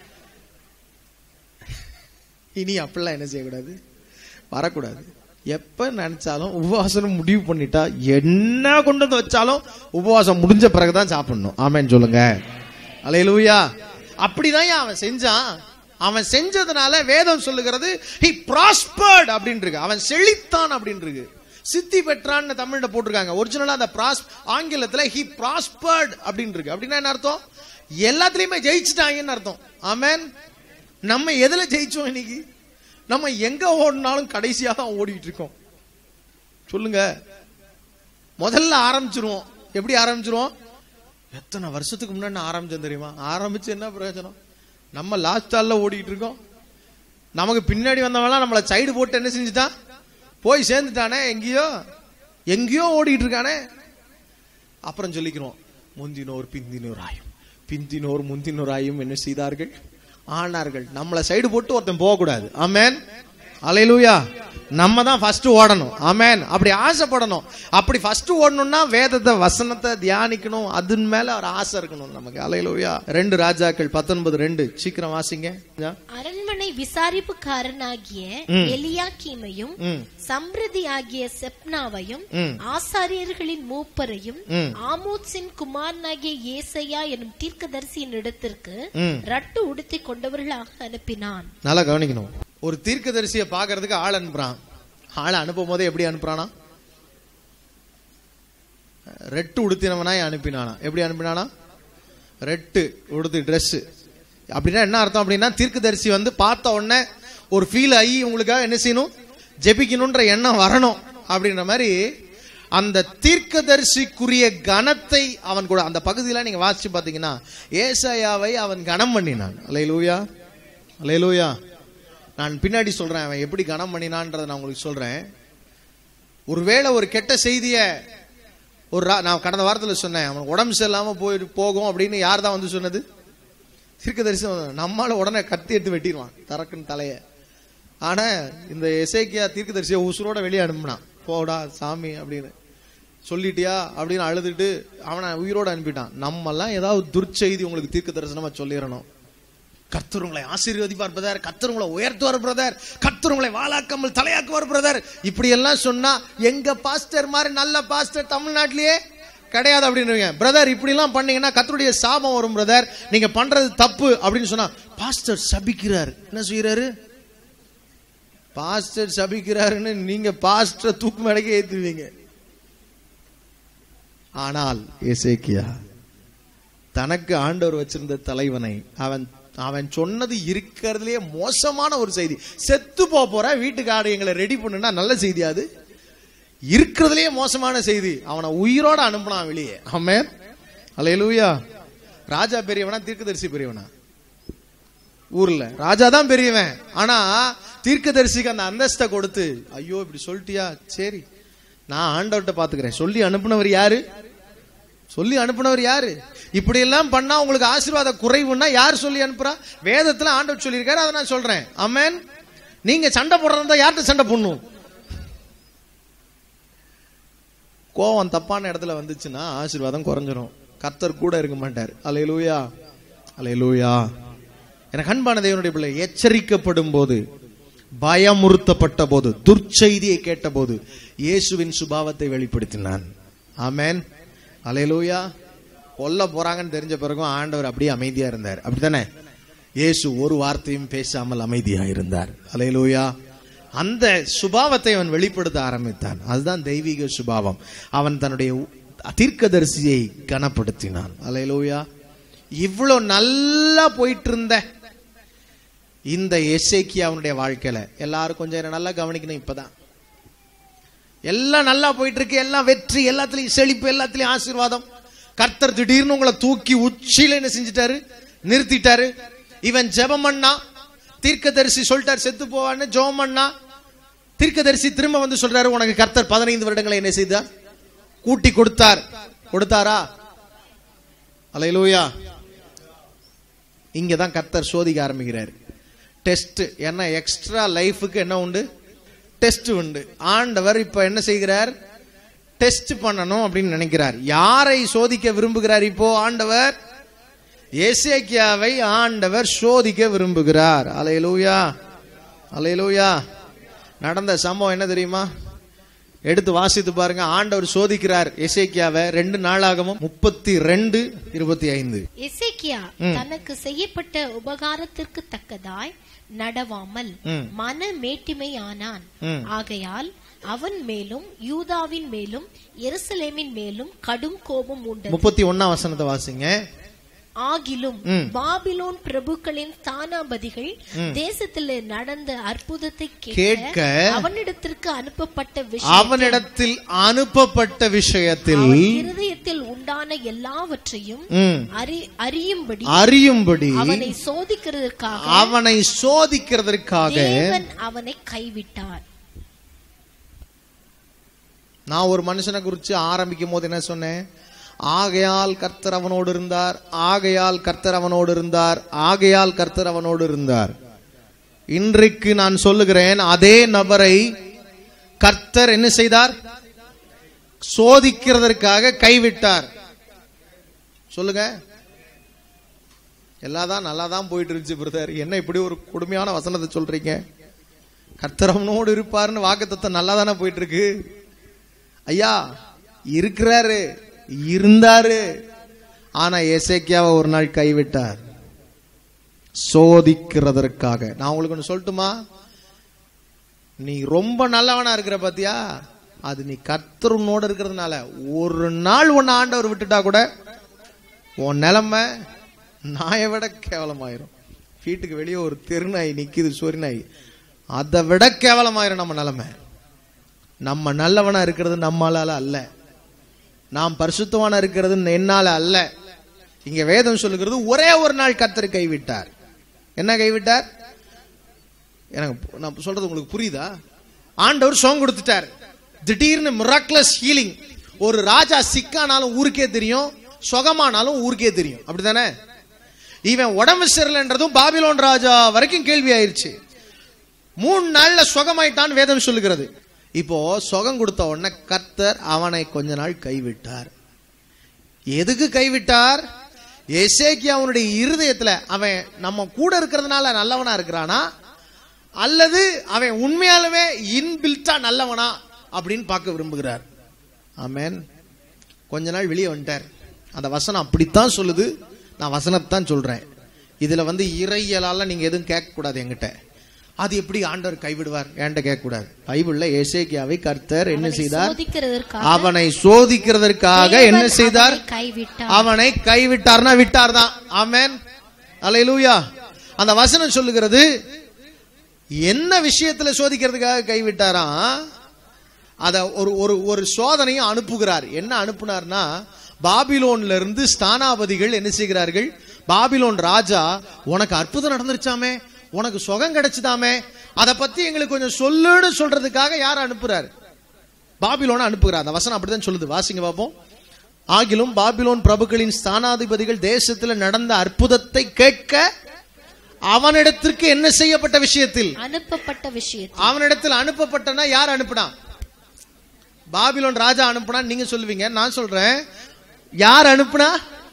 இனி அப்படிலாம் என்ன செய்யக்கூடாது வரக்கூடாது எப்ப நினைச்சாலும் உபவாசம் முடிவு பண்ணிட்டா என்ன கொண்டு வந்து வச்சாலும் உபவாசம் முடிஞ்ச பிறகுதான் சாப்பிடணும் ஆமேன்னு சொல்லுங்க அலையலூயா அப்படிதான் ஏன் அவன் செஞ்சான் அவன் செஞ்சதுனால வேதம் சொல்லுகிறது he prospered அப்படின்னு இருக்கு அவன் செழித்தான் அப்படின்னு இருக்கு சித்தி பெற்றான்னு தமிழ்ல போட்டிருக்காங்க ஒரிஜினலா அந்த பிராஸ் ஆங்கிலத்துல he prospered அப்படின்னு இருக்கு அப்படின்னா என்ன அர்த்தம் எல்லாத்துலயுமே ஜெயிச்சுட்டாங்கன்னு அர்த்தம் ஆமென் நம்ம எதுல ஜெயிச்சோம் இன்னைக்கு நம்ம எங்க ஓடினாலும் கடைசியா தான் ஓடிட்டு இருக்கோம் சொல்லுங்க முதல்ல ஆரம்பிச்சிருவோம் எப்படி ஆரம்பிச்சிருவோம் எத்தனை வருஷத்துக்கு முன்னாடி நான் ஆரம்பிச்சேன் தெரியுமா ஆரம்பிச்சு என்ன பிரயோஜனம் நம்ம லாஸ்ட் ஸ்டால்ல ஓடிட்டு இருக்கோம் நமக்கு பின்னாடி வந்தவங்களாம் நம்மள சைடு போட்டு என்ன செஞ்சுட்டான் போய் சேர்ந்துட்டானே எங்கேயோ எங்கேயோ ஓடிட்டு இருக்கானே அப்புறம் சொல்லிக்கிறோம் முந்தினோர் பிந்தினோர் ஆயும் பிந்தினோர் முந்தினோர் ஆயும் என்ன செய்தார்கள் ஆனார்கள் நம்மள சைடு போட்டு ஒருத்தன் போக கூடாது ஆமென் அலையலூயா நம்ம தான் ஃபர்ஸ்ட் ஓடணும் ஆமென் அப்படி ஆசைப்படணும் அப்படி ஃபர்ஸ்ட் ஓடணும்னா வேதத்தை வசனத்தை தியானிக்கணும் அதன் மேல ஒரு ஆசை இருக்கணும் நமக்கு அலையலூயா ரெண்டு ராஜாக்கள் பத்தொன்பது ரெண்டு சீக்கிரம் வாசிங்க அரண்மனை விசாரிப்புக்காரனாகிய ம். எலியாக்கீமையும் ம் சம்பிரதி ஆகிய செப்னாவையும் ம். ஆசாரியர்களின் மூப்பரையும் ம். ஆமோத்சின் குமாரனாகிய ஏசையா எனும் தீர்க்கதரிசியின் இடத்திற்கு ம். ரட்டு உடுத்தி கொண்டவர்களாக அனுப்பினான் நல்லா கவனிக்கணும் ஒரு தீர்க்கதரிசியை பார்க்கறதுக்கு ஆள் அனுப்புறான் ஆளை அனுப்பும் போதே எப்படி அனுப்புறானா ரெட்டு உடுத்தினவனாய் அனுப்பினானா எப்படி அனுப்பினானா ரெட்டு உடுத்து Dress அப்படின்னா என்ன அர்த்தம் அப்படின்னா தீர்க்கதரிசி வந்து பார்த்த உடனே ஒரு ஃபீல் ஆகி உங்களுக்காக என்ன செய்யணும் ஜெபிக்கணும்ன்ற எண்ணம் வரணும் அப்படின்ற மாதிரி அந்த தீர்க்கதரிசிக்குரிய கணத்தை அவன் கூட அந்த பகுதியில நீங்க வாசிச்சு பாத்தீங்கன்னா ஏசாயாவை அவன் கணம் பண்ணினான் அலையலூயா அலையலூயா நான் பின்னாடி சொல்றேன் அவன் எப்படி கணம் பண்ணினான்றதை நான் உங்களுக்கு சொல்றேன் ஒருவேளை ஒரு கெட்ட செய்திய ஒரு ரா- நான் கடந்த வாரத்துல சொன்னேன் அவன் உடம்பு சரியில்லாம போய் போகும் அப்படின்னு யார் தான் வந்து சொன்னது தீர்க்கதரிசி வந்து, நம்மால உடனே கத்தி எடுத்து வெட்டிடுவான் தரக்குன்னு தலைய ஆனா இந்த எசேக்கியா தீர்க்கதரிசியை உசுரோட வெளியே அனுப்புனான் போடா சாமி அப்படின்னு சொல்லிட்டியா அப்படின்னு அழுதுட்டு அவனை உயிரோட அனுப்பிட்டான் நம்மெல்லாம் ஏதாவது துர்ச்செய்தி உங்களுக்கு தீர்க்க தரிசனமா சொல்லிடணும் கர்த்தர் உங்களை ஆசீர்வதிப்பார் பிரதர் கர்த்தர் உங்களை உயர்த்துவார் பிரதர் கர்த்தர் உங்களை வாழாக்காமல் தலையாக்குவார் பிரதர் இப்படி எல்லாம் சொன்னா எங்க பாஸ்டர் மாதிரி நல்ல பாஸ்டர் தமிழ்நாட்டிலேயே கிடையாது அப்படின்னு பிரதர் இப்படி எல்லாம் பண்ணீங்கன்னா கத்தருடைய சாபம் வரும் பிரதர் நீங்க பண்றது தப்பு அப்படின்னு சொன்னா பாஸ்டர் சபிக்கிறார் என்ன செய்யறாரு பாஸ்டர் சபிக்கிறாருன்னு நீங்க பாஸ்டர் தூக்கு மேடைக்கு ஏத்துவீங்க ஆனால் எசேக்கியா தனக்கு ஆண்டவர் வச்சிருந்த தலைவனை அவன் அவன் சொன்னது இருக்கிறதுலயே மோசமான ஒரு செய்தி செத்து போக போற வீட்டுக்கு ஆடு எங்களை ரெடி பண்ணுனா நல்ல செய்தி அது இருக்கிறதுலயே மோசமான செய்தி அவனை உயிரோட அனுப்புனான் வெளியே ஆமென் அல்லேலூயா ராஜா பெரியவனா தீர்க்கதரிசி பெரியவனா ஊர்ல ராஜா தான் பெரியவன் ஆனா தீர்க்கதரிசிக்கு அந்த அந்தஸ்தை கொடுத்து ஐயோ இப்படி சொல்லிட்டியா சரி நான் ஆண்டவர்கிட்ட பாத்துக்கிறேன் சொல்லி அனுப்புனவர் யாரு சொல்லி அனுப்புனவர் யாரு இப்படி எல்லாம் பண்ணா உங்களுக்கு ஆசீர்வாத குறைவுன்னா யார் சொல்லி அனுப்புறா வேதத்துல ஆண்டவர் சொல்லியிருக்காரு அதை நான் சொல்றேன் அமேன் நீங்க சண்டை போடுறதா யார்கிட்ட சண்டை போடணும் கோவம் தப்பான இடத்துல வந்துச்சுன்னா ஆசீர்வாதம் குறைஞ்சிரும் கர்த்தர் கூட இருக்க மாட்டார் அலையலூயா அலையலூயா எனக்கு அன்பான தேவனுடைய பிள்ளை எச்சரிக்கப்படும் போது பயமுறுத்தப்பட்ட போது துர்ச்செய்தியை கேட்டபோது இயேசுவின் சுபாவத்தை வெளிப்படுத்தினான் ஆமென் அலையலூயா கொல்ல போறாங்கன்னு தெரிஞ்ச பிறகும் ஆண்டவர் அப்படியே அமைதியா இருந்தார் அப்படித்தானே இயேசு ஒரு வார்த்தையும் பேசாமல் அமைதியா இருந்தார் அலையலூயா அந்த சுபாவத்தை அவன் வெளிப்படுத்த ஆரம்பித்தான் அதுதான் தெய்வீக சுபாவம் அவன் தன்னுடைய தீர்க்கதரிசியை கனப்படுத்தினான் அலையலூயா இவ்வளவு நல்லா போயிட்டு இருந்த இந்த எஸ்ஐக்கு அவனுடைய வாழ்க்கையில எல்லாரும் கொஞ்சம் நேரம் நல்லா கவனிக்கணும் இப்பதான் எல்லாம் நல்லா போயிட்டு இருக்கு எல்லாம் வெற்றி எல்லாத்துலயும் செழிப்பு எல்லாத்துலயும் ஆசீர்வாதம் கர்த்தர் திடீர்னு உங்களை தூக்கி உச்சியில என்ன செஞ்சிட்டாரு நிறுத்திட்டாரு இவன் ஜெபம் பண்ணா தீர்க்கதரிசி சொல்லிட்டார் செத்து போவான்னு ஜெபம் பண்ணா தீர்க்கதரிசி திரும்ப வந்து சொல்றாரு உனக்கு கர்த்தர் பதினைந்து வருடங்களை என்ன செய்தார் கூட்டி கொடுத்தார் கொடுத்தாரா அலையிலூயா இங்க தான் கர்த்தர் சோதிக்க ஆரம்பிக்கிறார் டெஸ்ட் என்ன எக்ஸ்ட்ரா லைஃபுக்கு என்ன உண்டு டெஸ்ட் உண்டு ஆண்டவர் இப்ப என்ன செய்கிறார் டெஸ்ட் பண்ணணும் அப்படின்னு நினைக்கிறார் யாரை சோதிக்க விரும்புகிறார் இப்போ ஆண்டவர் ஏசேக்கியாவை ஆண்டவர் சோதிக்க விரும்புகிறார் அலையலூயா அலையலூயா நடந்த சம்பவம் என்ன தெரியுமா எடுத்து வாசித்து பாருங்க ஆண்டவர் சோதிக்கிறார் எசேக்கியாவை ரெண்டு நாளாகவும் முப்பத்தி ரெண்டு இருபத்தி ஐந்து எசேக்கியா தனக்கு செய்யப்பட்ட உபகாரத்திற்கு தக்கதாய் நடவாமல் ம். மன மேட்டிமையானான் ம். ஆகையால் அவன் மேலும் யூதாவின் மேலும் எருசலேமின் மேலும் கடும் கோபம் உண்டது முப்பத்தி ஒன்னாம் வசனத்தை வாசிங்க ஆகிலும் ம். பாபிலோன் பிரபுக்களின் ஸ்தானாபதிகள் தேசத்தில் நடந்த அற்புதத்தை கேட்க கேட்க அவனிடத்திற்கு அனுப்பப்பட்ட விஷயம் அவனிடத்தில் அனுப்பப்பட்ட விஷயத்தில் அவன் இருதயத்தில் உண்டான எல்லாவற்றையும் ம், அறி- அறியும்படி அறியும்படி அவனை சோதிக்கிறதற்காக அவனை சோதிக்கிறதற்காக தேவன் அவனை கைவிட்டார் நான் ஒரு மனுஷனை குறித்து ஆரம்பிக்கும் போது என்ன சொன்னேன் ஆகையால் கர்த்தர் அவனோடு இருந்தார் ஆகையால் கர்த்தர் அவனோடு இருந்தார் ஆகையால் கர்த்தர் அவனோடு இருந்தார் இன்றைக்கு நான் சொல்லுகிறேன் அதே நபரை கர்த்தர் என்ன செய்தார் சோதிக்கிறதற்காக கைவிட்டார் சொல்லுங்க எல்லாதான் நல்லா தான் போயிட்டு இருந்துச்சு பிரதர் என்ன இப்படி ஒரு கொடுமையான வசனத்தை சொல்றீங்க கர்த்தர் அவனோடு இருப்பாருன்னு வாக்குத்தத்தம் நல்லா தானே போயிட்டு இருக்கு ஐயா இருக்கிறாரு இருந்தாரு ஆனா எசேக்கியாவை ஒரு நாள் கைவிட்டார் சோதிக்கிறதற்காக நான் உங்களுக்கு ஒன்று சொல்லட்டுமா நீ ரொம்ப நல்லவனா இருக்கிற பாத்தியா அது நீ கர்த்தர் உன்னோட இருக்கிறதுனால ஒரு நாள் உன்னை ஆண்டவர் விட்டுட்டா கூட உன் நிலைமை நாயை விட கேவலமாயிரும் வீட்டுக்கு வெளியே ஒரு தெருநாய் நிக்குது சொறி நாய் அதை விட கேவலமாயிரும் நம்ம நிலைமை நம்ம நல்லவனா இருக்கிறது நம்மளால அல்ல நாம் பரிசுத்தவானா இருக்கிறது என்னால அல்ல இங்க வேதம் சொல்லுகிறது ஒரே ஒரு நாள் கர்த்தர் கைவிட்டார் என்ன கைவிட்டார் எனக்கு நான் சொல்றது உங்களுக்கு புரியுதா ஆண்டவர் சோங் கொடுத்துட்டார் திடீர்னு மிராக்லஸ் ஹீலிங் ஒரு ராஜா சிக்கானாலும் ஊருக்கே தெரியும் சுகமானாலும் ஊருக்கே தெரியும் அப்படிதானே இவன் உடம்பு சரியில்லைன்றதும் பாபிலோன் ராஜா வரைக்கும் கேள்வி ஆயிருச்சு மூணு நாள்ல சுகமாயிட்டான்னு வேதம் சொல்லுகிறது இப்போ சுகம் கொடுத்த உடனே கர்த்தர் அவனை கொஞ்ச நாள் கைவிட்டார் எதுக்கு கைவிட்டார் எசேக்கி அவனுடைய இருதயத்துல அவன் நம்ம கூட இருக்கிறதுனால நல்லவனா இருக்கிறானா அல்லது அவன் உண்மையாலுமே இன்பில்ட்டா நல்லவனா அப்படின்னு பார்க்க விரும்புகிறார் ஆமென் கொஞ்ச நாள் வெளியே வந்துட்டார் அந்த வசனம் அப்படித்தான் சொல்லுது நான் வசனத்தான் சொல்றேன் இதுல வந்து இறையலால நீங்க எதுவும் கேட்க கூடாது என்கிட்ட அது எப்படி ஆண்டவர் கைவிடுவார் என்கிட்ட கேட்க கூடாது பைபிள்ல எசேக்கியாவை கர்த்தர் என்ன செய்தார் சோதிக்கிறதற்காக அவனை சோதிக்கிறதற்காக என்ன தேவன் செய்தார் அவனை கைவிட்டார் அவனை கைவிட்டார்னா விட்டார் தான் ஆமென் அல்லேலூயா அந்த வசனம் சொல்லுகிறது என்ன விஷயத்துல சோதிக்கிறதுக்காக கைவிட்டாராம் அத ஒரு ஒரு ஒரு சோதனையும் அனுப்புகிறார் என்ன அனுப்புனார்னா பாபிலோன்ல இருந்து ஸ்தானாபதிகள் என்ன செய்கிறார்கள் பாபிலோன் ராஜா உனக்கு அற்புதம் நடந்துருச்சாமே உனக்கு சுகம் கிடைச்சுதாமே அத பத்தி எங்களுக்கு கொஞ்சம் சொல்லுன்னு சொல்றதுக்காக யார் அனுப்புறாரு பாபிலோன அனுப்புகிறார் அந்த வசனம் அப்படிதான் சொல்லுது வாசிங்க பாப்போம் ஆகிலும் பாபிலோன் பிரபுக்களின் ஸ்தானாதிபதிகள் தேசத்துல நடந்த அற்புதத்தை கேட்க அவனிடத்திற்கு என்ன செய்யப்பட்ட விஷயத்தில் அனுப்பப்பட்ட விஷயத்தில் அவனிடத்தில் அனுப்பப்பட்டனா யார் அனுப்புனா பாபிலோன் ராஜா அனுப்புனா நீங்க சொல்லுவீங்க நான் சொல்றேன் யார் அனுப்புனா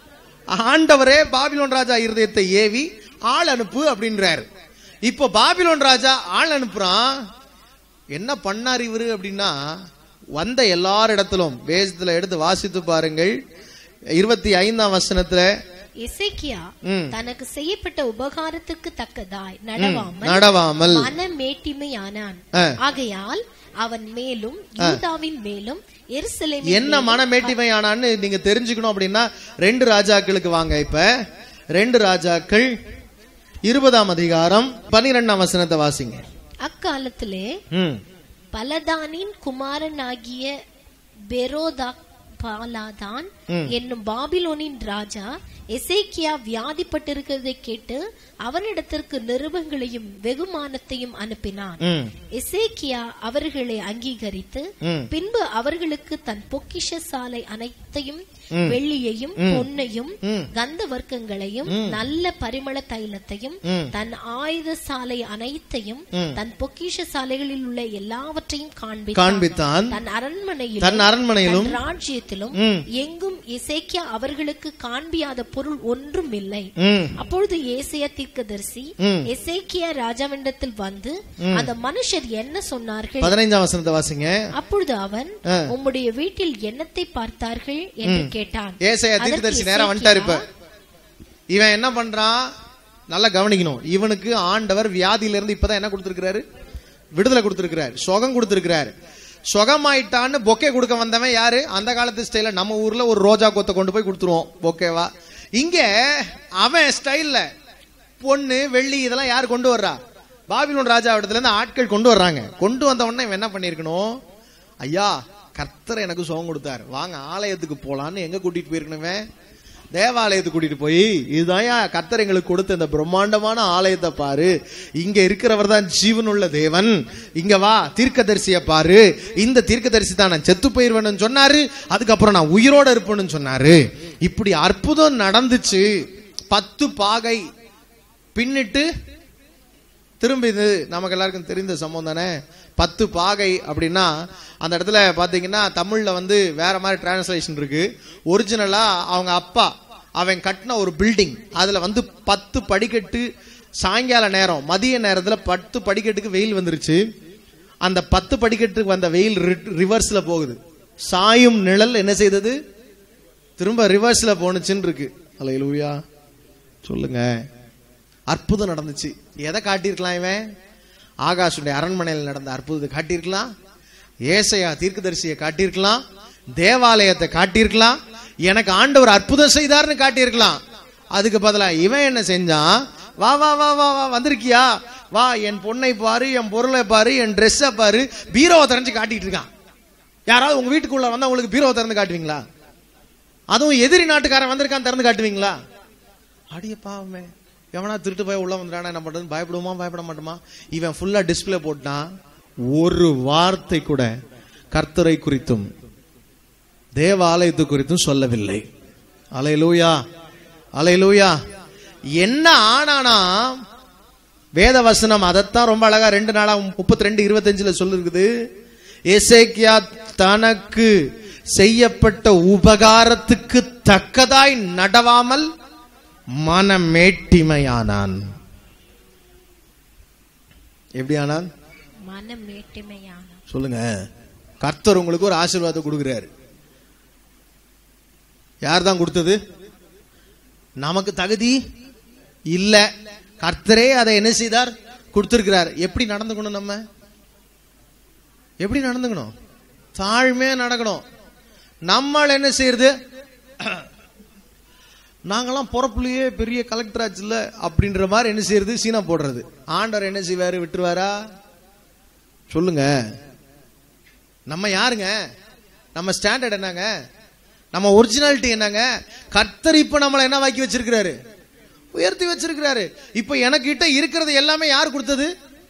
ஆண்டவரே பாபிலோன் ராஜா இருதயத்தை ஏவி ஆள் அனுப்பு அப்படின்றாரு இப்போ பாபிலோன் ராஜா ஆள் அனுப்புறான் என்ன பண்ணார் இவரு அப்படின்னா வந்த எல்லாரிடத்திலும் வேதத்துல எடுத்து வாசித்து பாருங்கள் இருபத்தி ஐந்தாம் வசனத்துல எசேக்கியா ம். தனக்கு செய்யப்பட்ட உபகாரத்துக்கு தக்கதாய் நடவாமல் நடவாமல் மனமேட்டிமையானான் ஆ. ஆகையால் அவன் மேலும் யூதாவின் மேலும் எருசலேமின் என்ன மனமேட்டிமையானான்னு நீங்க தெரிஞ்சுக்கணும் அப்படின்னா ரெண்டு ராஜாக்களுக்கு வாங்க இப்ப ரெண்டு ராஜாக்கள் இருபதாம் அதிகாரம் பன்னிரெண்டாம் வசனத்தை வாசிங்க அக்காலத்திலே ம். பலதானின் குமாரனாகிய பெரோதா பாலாதான் என்னும் பாபிலோனின் ராஜா எசேக்கியா வியாதிப்பட்டிருக்கிறதை கேட்டு அவனிடத்திற்கு நிருபங்களையும் வெகுமானத்தையும் அனுப்பினான் ம். எசேக்கியா அவர்களை அங்கீகரித்து ம். பின்பு அவர்களுக்கு தன் பொக்கிஷ சாலை அனைத்தையும் வெள்ளியையும் பொன்னையும் ம். கந்த வர்க்கங்களையும் நல்ல பரிமள தைலத்தையும் ம். தன் ஆயுத சாலை அனைத்தையும் தன் பொக்கிஷ சாலைகளில் உள்ள எல்லாவற்றையும் காண்பித்தான் காண்பித்தான் தன் அரண்மனையிலும் தன் அரண்மனையிலும் தன் ராஜ்யத்திலும் ம். எங்கும் இசைக்கியா அவர்களுக்கு காண்பியாத பொருள் ஒன்றும் இல்லை ம். அப்பொழுது ஏசியா தீர்க்கதரிசி ம். எசேக்கியா ராஜாவினிடத்தில் வந்து அந்த மனுஷர் என்ன சொன்னார்கள் பதினைஞ்சாம் வசனத்தை வாசிங்க அப்பொழுது அவன் ஆ. உம்முடைய வீட்டில் என்னத்தை பார்த்தார்கள் என்று கேட்டான் ஏசாயா தீர்க்கதரிசி நேரா வந்துட்டாரு இப்ப இவன் என்ன பண்றான் நல்லா கவனிக்கணும் இவனுக்கு ஆண்டவர் வியாதியில இருந்து இப்பதான் என்ன கொடுத்திருக்கிறாரு விடுதலை கொடுத்திருக்கிறாரு சுகம் கொடுத்திருக்கிறாரு சுகமாயிட்டான்னு பொக்கே கொடுக்க வந்தவன் யாரு அந்த காலத்து ஸ்டைல நம்ம ஊர்ல ஒரு ரோஜா கொத்தை கொண்டு போய் கொடுத்துருவோம் பொக்கேவா இங்க அவன் ஸ்டைல்ல பொண்ணு வெள்ளி இதெல்லாம் யார் கொண்டு வர்றா பாபிலோன் ராஜா இடத்துல இருந்து ஆட்கள் கொண்டு வர்றாங்க கொண்டு வந்த உடனே இவன் என்ன பண்ணிருக்கணும் ஐயா கர்த்தர் எனக்கு சுகம் கொடுத்தாரு வாங்க ஆலயத்துக்கு போலான்னு எங்க கூட்டிட்டு போயிருக்கணுமே தேவாலயத்துக்கு கூட்டிட்டு போய் இதுதான் கர்த்தர் எங்களுக்கு கொடுத்த இந்த பிரம்மாண்டமான ஆலயத்தை பாரு இங்க இருக்கிறவர் தான் ஜீவனுள்ள தேவன் இங்க வா தீர்க்கதரிசிய பாரு இந்த தீர்க்கதரிசி தான் நான் செத்து போயிருவேன்னு சொன்னாரு அதுக்கப்புறம் நான் உயிரோட இருப்பேன்னு சொன்னாரு இப்படி அற்புதம் நடந்துச்சு பத்து பாகை பின்னிட்டு திரும்ப இது நமக்கு எல்லாருக்கும் தெரிந்த சம்பவம் தானே பத்து பாகை அப்படின்னா அந்த இடத்துல பாத்தீங்கன்னா தமிழ்ல வந்து வேற மாதிரி டிரான்ஸ்லேஷன் இருக்கு ஒரிஜினலா அவங்க அப்பா அவன் கட்டின ஒரு பில்டிங் அதுல வந்து பத்து படிக்கட்டு சாயங்கால நேரம் மதிய நேரத்துல பத்து படிக்கட்டுக்கு வெயில் வந்துருச்சு அந்த பத்து படிக்கட்டுக்கு வந்த வெயில் ரிவர்ஸ்ல போகுது சாயும் நிழல் என்ன செய்தது திரும்ப ரிவர்ஸ்ல போனுச்சுன்னு இருக்கு அல்ல சொல்லுங்க அற்புதம் நடந்துச்சு எதை காட்டியிருக்கலாம் இவன் ஆகாஷுடைய அரண்மனையில் நடந்த அற்புதத்தை காட்டியிருக்கலாம் ஏசையா தீர்க்கதரிசியை காட்டியிருக்கலாம் தேவாலயத்தை காட்டியிருக்கலாம் எனக்கு ஆண்டவர் அற்புதம் செய்தார்னு காட்டியிருக்கலாம் அதுக்கு பதிலா இவன் என்ன செஞ்சான் வா வா வா வா வா வந்திருக்கியா வா என் பொண்ணை பாரு என் பொருளை பாரு என் ட்ரெஸ்ஸை பாரு பீரோவை திறந்து காட்டிட்டு இருக்கான் யாராவது உங்க வீட்டுக்குள்ள வந்தா உங்களுக்கு பீரோவை திறந்து காட்டுவீங்களா அதுவும் எதிரி நாட்டுக்காரன் வந்திருக்கான் திறந்து காட்டுவீங்களா அடிய பாவமே எவனா திருட்டு போய் உள்ள வந்துடானா என்ன பண்றது பயப்படுவோமா பயப்பட மாட்டோமா இவன் ஃபுல்லா டிஸ்பிளே போட்டான் ஒரு வார்த்தை கூட கர்த்தரை குறித்தும் தேவாலயத்து குறித்தும் சொல்லவில்லை அலையலூயா அலையலூயா என்ன ஆனானா வேத வசனம் அதைத்தான் ரொம்ப அழகா ரெண்டு நாளா முப்பத்தி ரெண்டு இருபத்தஞ்சுல சொல்லிருக்குது எசேக்கியா தனக்கு செய்யப்பட்ட உபகாரத்துக்கு தக்கதாய் நடவாமல் மனமேட்டிமையானான் எப்படி ஆனான் மனமேட்டிமையான சொல்லுங்க கர்த்தர் உங்களுக்கு ஒரு ஆசீர்வாதம் கொடுக்கிறாரு யார் தான் கொடுத்தது நமக்கு தகுதி இல்ல கர்த்தரே அதை என்ன செய்தார் கொடுத்திருக்கிறார் எப்படி நடந்துக்கணும் நம்ம எப்படி நடந்துக்கணும் தாழ்மையா நடக்கணும் நம்மால் என்ன செய்யறது நாங்கெல்லாம் பொறப்புலயே பெரிய கலெக்டர் ஆச்சுல்ல அப்படின்ற மாதிரி என்ன செய்யறது சீனா போடுறது ஆண்டவர் என்ன செய்வாரு விட்டுருவாரா சொல்லுங்க நம்ம யாருங்க நம்ம ஸ்டாண்டர்ட் என்னங்க நம்ம ஒரிஜினாலிட்டி என்னங்க கர்த்தர் இப்ப நம்மளை என்ன வாக்கி வச்சிருக்கிறாரு உயர்த்தி வச்சிருக்கிறாரு இப்ப எனக்கு கிட்ட இருக்கிறது எல்லாமே யார் கொடுத்தது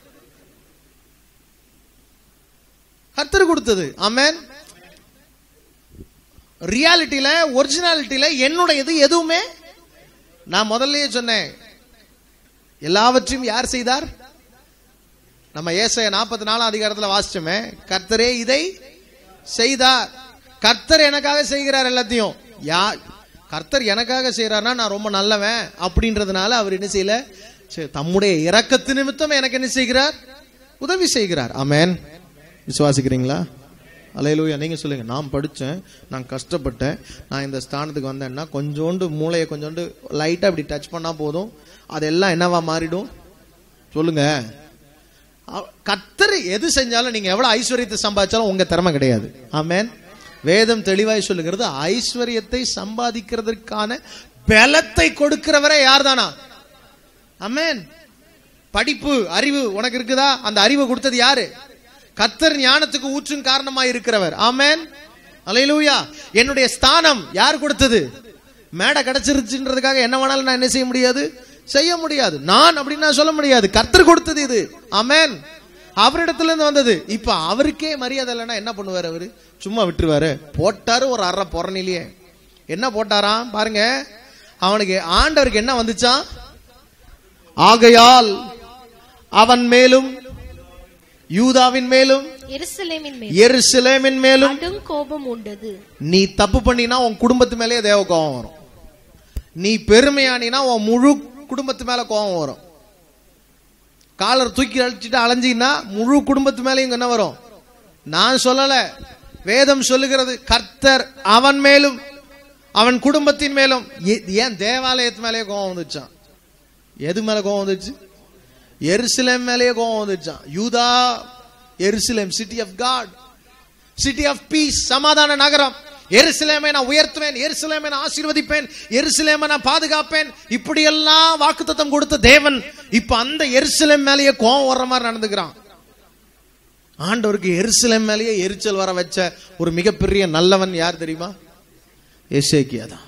கர்த்தர் கொடுத்தது ஆமென் ரியாலிட்டியில ஒரிஜினாலிட்டியில என்னுடையது எதுவுமே நான் முதல்லயே சொன்னேன் எல்லாவற்றையும் யார் செய்தார் நம்ம ஏசாய நாற்பத்தி நாலாம் அதிகாரத்துல வாசிச்சோமே கர்த்தரே இதை செய்தார் கர்த்தர் எனக்காக செய்கிறார் எல்லாத்தையும் யா கர்த்தர் எனக்காக செய்யறாருன்னா நான் ரொம்ப நல்லவன் அப்படின்றதுனால அவர் என்ன செய்யல சரி, தம்முடைய இரக்கத்து நிமித்தம் எனக்கு என்ன செய்கிறார் உதவி செய்கிறார் ஆமென் விசுவாசிக்கிறீங்களா அலையலூயா நீங்க சொல்லுங்க நான் படிச்சேன் நான் கஷ்டப்பட்டேன் நான் இந்த ஸ்தானத்துக்கு வந்தேன்னா கொஞ்சோண்டு மூளையை கொஞ்சோண்டு லைட்டா இப்படி டச் பண்ணா போதும் அதெல்லாம் என்னவா மாறிடும் சொல்லுங்க அவ- கர்த்தர் எது செஞ்சாலும் நீங்க எவ்வளவு ஐஸ்வர்யத்தை சம்பாதிச்சாலும் உங்க திறமை கிடையாது ஆமென் வேதம் தெளிவாய் சொல்லுகிறது ஐஸ்வர்யத்தை சம்பாதிக்கிறதற்கான பலத்தை கொடுக்கிறவரே யார்தானா ஆமென் படிப்பு அறிவு உனக்கு இருக்குதா அந்த அறிவை கொடுத்தது யாரு கத்தர் ஞானத்துக்கு ஊற்றும் காரணமா இருக்கிறவர் ஆமென் அலையிலூயா என்னுடைய ஸ்தானம் யார் கொடுத்தது மேடை கிடைச்சிருச்சுன்றதுக்காக என்ன வேணாலும் நான் என்ன செய்ய முடியாது செய்ய முடியாது நான் அப்படின்னு நான் சொல்ல முடியாது கர்த்தர் கொடுத்தது இது ஆமென் அவரிடத்துல இருந்து வந்தது இப்ப அவருக்கே மரியாதை இல்லைன்னா என்ன பண்ணுவாரு அவரு சும்மா விட்டுருவாரு போட்டாரு ஒரு அரை புறநிலையே என்ன போட்டாராம் பாருங்க அவனுக்கு ஆண்டவருக்கு என்ன வந்துச்சான் ஆகையால் அவன் மேலும் யூதாவின் மேலும் எருசலேமின் மேல் எருசலேமின் மேலும் கடும் கோபம் உண்டது நீ தப்பு பண்ணினா உன் குடும்பத்து மேலேயே தேவ கோபம் வரும் நீ பெருமையானினா உன் முழு குடும்பத்து மேல கோபம் வரும் காலர் தூக்கி அழிச்சிட்டு அலைஞ்சின்னா முழு குடும்பத்து மேலேயும் என்ன வரும் நான் சொல்லல வேதம் சொல்லுகிறது கர்த்தர் அவன் மேலும் அவன் குடும்பத்தின் மேலும் ஏ- ஏன் தேவாலயத்து மேலேயே கோபம் வந்துச்சான் எது மேல கோபம் வந்துச்சு எருசலேம் மேலேயே கோபம் வந்துச்சான் யூதா எருசலேம் city of God city of peace சமாதான நகரம் எருசலேமை நான் உயர்த்துவேன் எருசலேமை நான் ஆசீர்வதிப்பேன் எருசலேமை நான் பாதுகாப்பேன் இப்படியெல்லாம் வாக்குத்தத்தம் கொடுத்த தேவன் இப்ப அந்த எருசலேம் மேலேயே கோவம் வர்ற மாதிரி நடந்துக்கிறான் ஆண்டவருக்கு எருசலேம் மேலேயே எரிச்சல் வர வச்ச ஒரு மிகப்பெரிய நல்லவன் யார் தெரியுமா எசேக்கியா தான்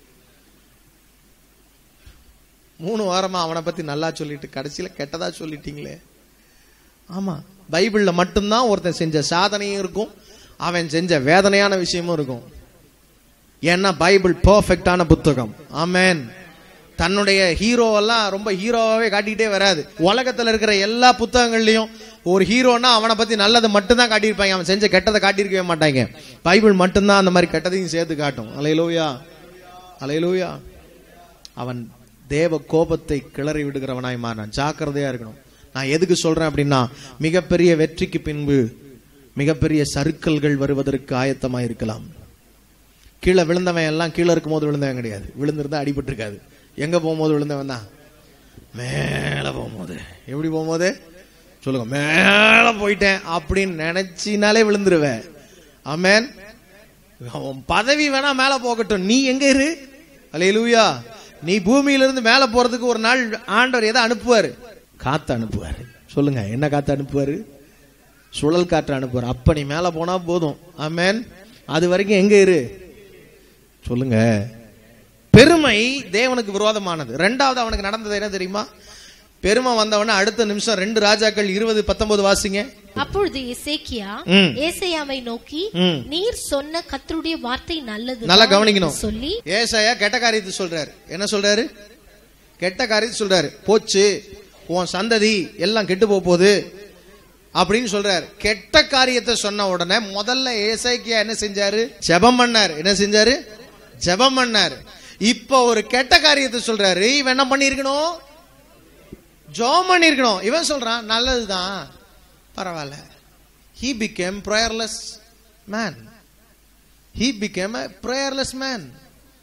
மூணு வாரமா அவனை பத்தி நல்லா சொல்லிட்டு கடைசியில கெட்டதா சொல்லிட்டீங்களே ஆமா பைபிள்ல மட்டும்தான் ஒருத்தன் செஞ்ச சாதனையும் இருக்கும் அவன் செஞ்ச வேதனையான விஷயமும் இருக்கும் ஏன்னா பைபிள் பெர்ஃபெக்டான புத்தகம் ஆமென் தன்னுடைய ஹீரோவெல்லாம் ரொம்ப ஹீரோவாவே காட்டிக்கிட்டே வராது உலகத்துல இருக்கிற எல்லா புத்தகங்கள்லயும் ஒரு ஹீரோனா அவனை பத்தி நல்லதை மட்டும்தான் காட்டியிருப்பாங்க அவன் செஞ்ச கெட்டதை காட்டியிருக்கவே மாட்டாங்க பைபிள் மட்டும்தான் அந்த மாதிரி கெட்டதையும் சேர்த்து காட்டும் அலையலூயா அலையலூயா அவன் தேவ கோபத்தை கிளறி விடுகிறவனாய் மாறினான் ஜாக்கிரதையா இருக்கணும் நான் எதுக்கு சொல்றேன் அப்படின்னா மிகப்பெரிய வெற்றிக்கு பின்பு மிகப்பெரிய சறுக்கல்கள் வருவதற்கு ஆயத்தமா இருக்கலாம் கீழே விழுந்தவன் எல்லாம் கீழே இருக்கும் போது விழுந்தவன் கிடையாது விழுந்திருந்தா அடிபட்டு இருக்காது எங்க போகும்போது விழுந்தவன் தான் மேல போகும்போது எப்படி போகும்போது சொல்லுங்க மேல போயிட்டேன் அப்படின்னு நினைச்சினாலே விழுந்துருவேன் ஆமென் அவன் பதவி வேணா மேல போகட்டும் நீ எங்க இரு அல்லேலூயா நீ பூமியில இருந்து மேல போறதுக்கு ஒரு நாள் ஆண்டவர் எதை அனுப்புவாரு காத்து அனுப்புவாரு சொல்லுங்க என்ன காத்து அனுப்புவாரு சுழல் காற்று அனுப்புவார் அப்ப நீ மேல போனா போதும் ஆமென் அது வரைக்கும் எங்க இரு சொல்லுங்க பெருமை தேவனுக்கு விரோதமானது ரெண்டாவது அவனுக்கு நடந்தது என்ன தெரியுமா பெருமை வந்தவன அடுத்த நிமிஷம் ரெண்டு ராஜாக்கள் இருபது பத்தொன்பது வாசிங்க அப்பொழுது எசேக்கியா ம். ஏசாயாவை நோக்கி ம். நீர் சொன்ன கர்த்தருடைய வார்த்தை நல்லது நல்லா கவனிக்கணும். சொல்லி ஏசாயா கெட்ட காரியத்தை சொல்றாரு என்ன சொல்றாரு கெட்ட காரியத்தை சொல்றாரு போச்சு உன் சந்ததி எல்லாம் கெட்டு போக போகுது அப்படின்னு சொல்றாரு கெட்ட காரியத்தை சொன்ன உடனே முதல்ல ஏசாய்க்கியா என்ன செஞ்சாரு ஜெபம் பண்ணார் என்ன செஞ்சாரு ஜெபம் பண்ணார் இப்ப ஒரு கெட்ட காரியத்தை சொல்றாரு இவன் என்ன பண்ணிருக்கணும் ஜோம் பண்ணிருக்கணும் இவன் சொல்றான் நல்லதுதான் பரவாயில்ல he became prayerless man he became a prayerless man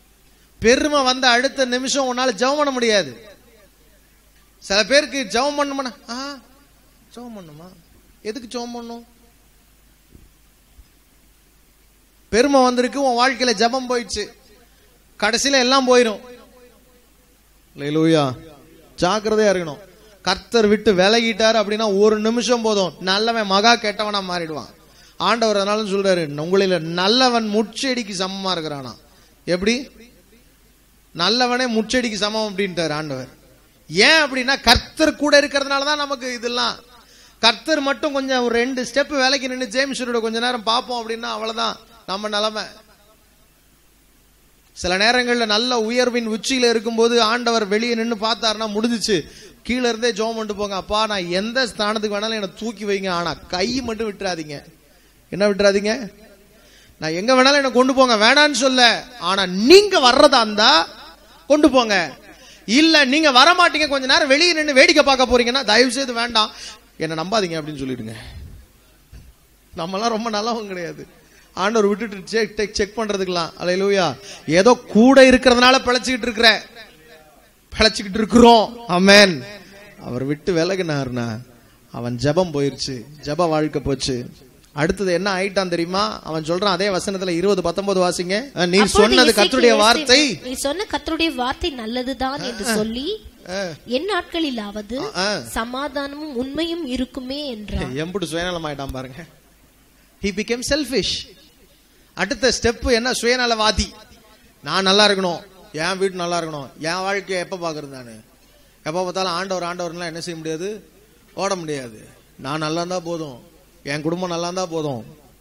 பெருமை வந்த அடுத்த நிமிஷம் உன்னால ஜெபம் பண்ண முடியாது சில பேருக்கு ஜெபம் பண்ணுமா ஆ ஜெபம் பண்ணுமா எதுக்கு ஜெபம் பண்ணும் பெருமை வந்திருக்கு உன் வாழ்க்கையில ஜெபம் போயிடுச்சு கடைசியில எல்லாம் போயிடும் லூயா ஜாக்கிரதையா இருக்கணும் கர்த்தர் விட்டு விலகிட்டார் அப்படின்னா ஒரு நிமிஷம் போதும் நல்லவன் மகா கெட்டவனா மாறிடுவான் ஆண்டவர் அதனால சொல்றாரு உங்களில நல்லவன் முச்செடிக்கு சமமா இருக்கிறானா எப்படி நல்லவனே முச்செடிக்கு சமம் அப்படின்ட்டார் ஆண்டவர் ஏன் அப்படின்னா கர்த்தர் கூட இருக்கிறதுனால தான் நமக்கு இதெல்லாம் கர்த்தர் மட்டும் கொஞ்சம் ஒரு ரெண்டு ஸ்டெப் வேலைக்கு நின்று ஜேம்ஸரோட கொஞ்ச நேரம் பார்ப்போம் அப்படின்னா அவ்வளவுதான் நம்ம நிலைமை சில நேரங்கள்ல நல்ல உயர்வின் உச்சியில இருக்கும்போது ஆண்டவர் வெளியே நின்று பார்த்தாருன்னா முடிஞ்சிச்சு கீழே இருந்தே ஜோம் பண்ணிட்டு போங்க அப்பா நான் எந்த ஸ்தானத்துக்கு வேணாலும் என்னை தூக்கி வைங்க ஆனா கை மட்டும் விட்டுறாதீங்க என்ன விட்டுறாதீங்க நான் எங்க வேணாலும் என்ன கொண்டு போங்க வேணான்னு சொல்ல ஆனா நீங்க வர்றதா இருந்தா கொண்டு போங்க இல்ல நீங்க வர மாட்டீங்க கொஞ்ச நேரம் வெளியே நின்று வேடிக்கை பார்க்க போறீங்கன்னா தயவு செய்து வேண்டாம் என்ன நம்பாதீங்க அப்படின்னு சொல்லிடுங்க நம்மலாம் ரொம்ப நல்லவங்க கிடையாது ஆண்டவர் விட்டுட்டு செக் செக் செக் பண்றதுக்கலாம் அலையிலூயா ஏதோ கூட இருக்கிறதுனால பிழைச்சிக்கிட்டு இருக்கிற பிழைச்சிக்கிட்டு இருக்கிறோம் அமேன் அவர் விட்டு விலகினார்னா அவன் ஜெபம் போயிருச்சு ஜெப வாழ்க்கை போச்சு அடுத்தது என்ன ஆயிட்டான் தெரியுமா அவன் சொல்றான் அதே வசனத்துல இருபது பத்தொன்பது வாசிங்க அஹ், நீ அப்பொழுது சொன்னது எசேக்கியா கர்த்தருடைய வார்த்தை நீ சொன்ன கர்த்தருடைய வார்த்தை நல்லதுதான் என்று சொல்லி அஹ், என் நாட்களிலாவது அஹ், சமாதானமும் உண்மையும் இருக்குமே என்றார் எம்புட்டு சுயநலம் ஆயிட்டான் பாருங்க ஹி பிகேம் செல்ஃபிஷ் அடுத்த ஸ்டெப் என்ன சுயநலவாதி நான் நல்லா இருக்கணும் என் வீடு நல்லா இருக்கணும் என் வாழ்க்கையை எப்ப பாக்குறது நானு எப்ப பார்த்தாலும் ஆண்டவர் ஆண்டவர்லாம் என்ன செய்ய முடியாது ஓட முடியாது நான் நல்லா இருந்தா போதும் என் குடும்பம் நல்லா இருந்தா போதும்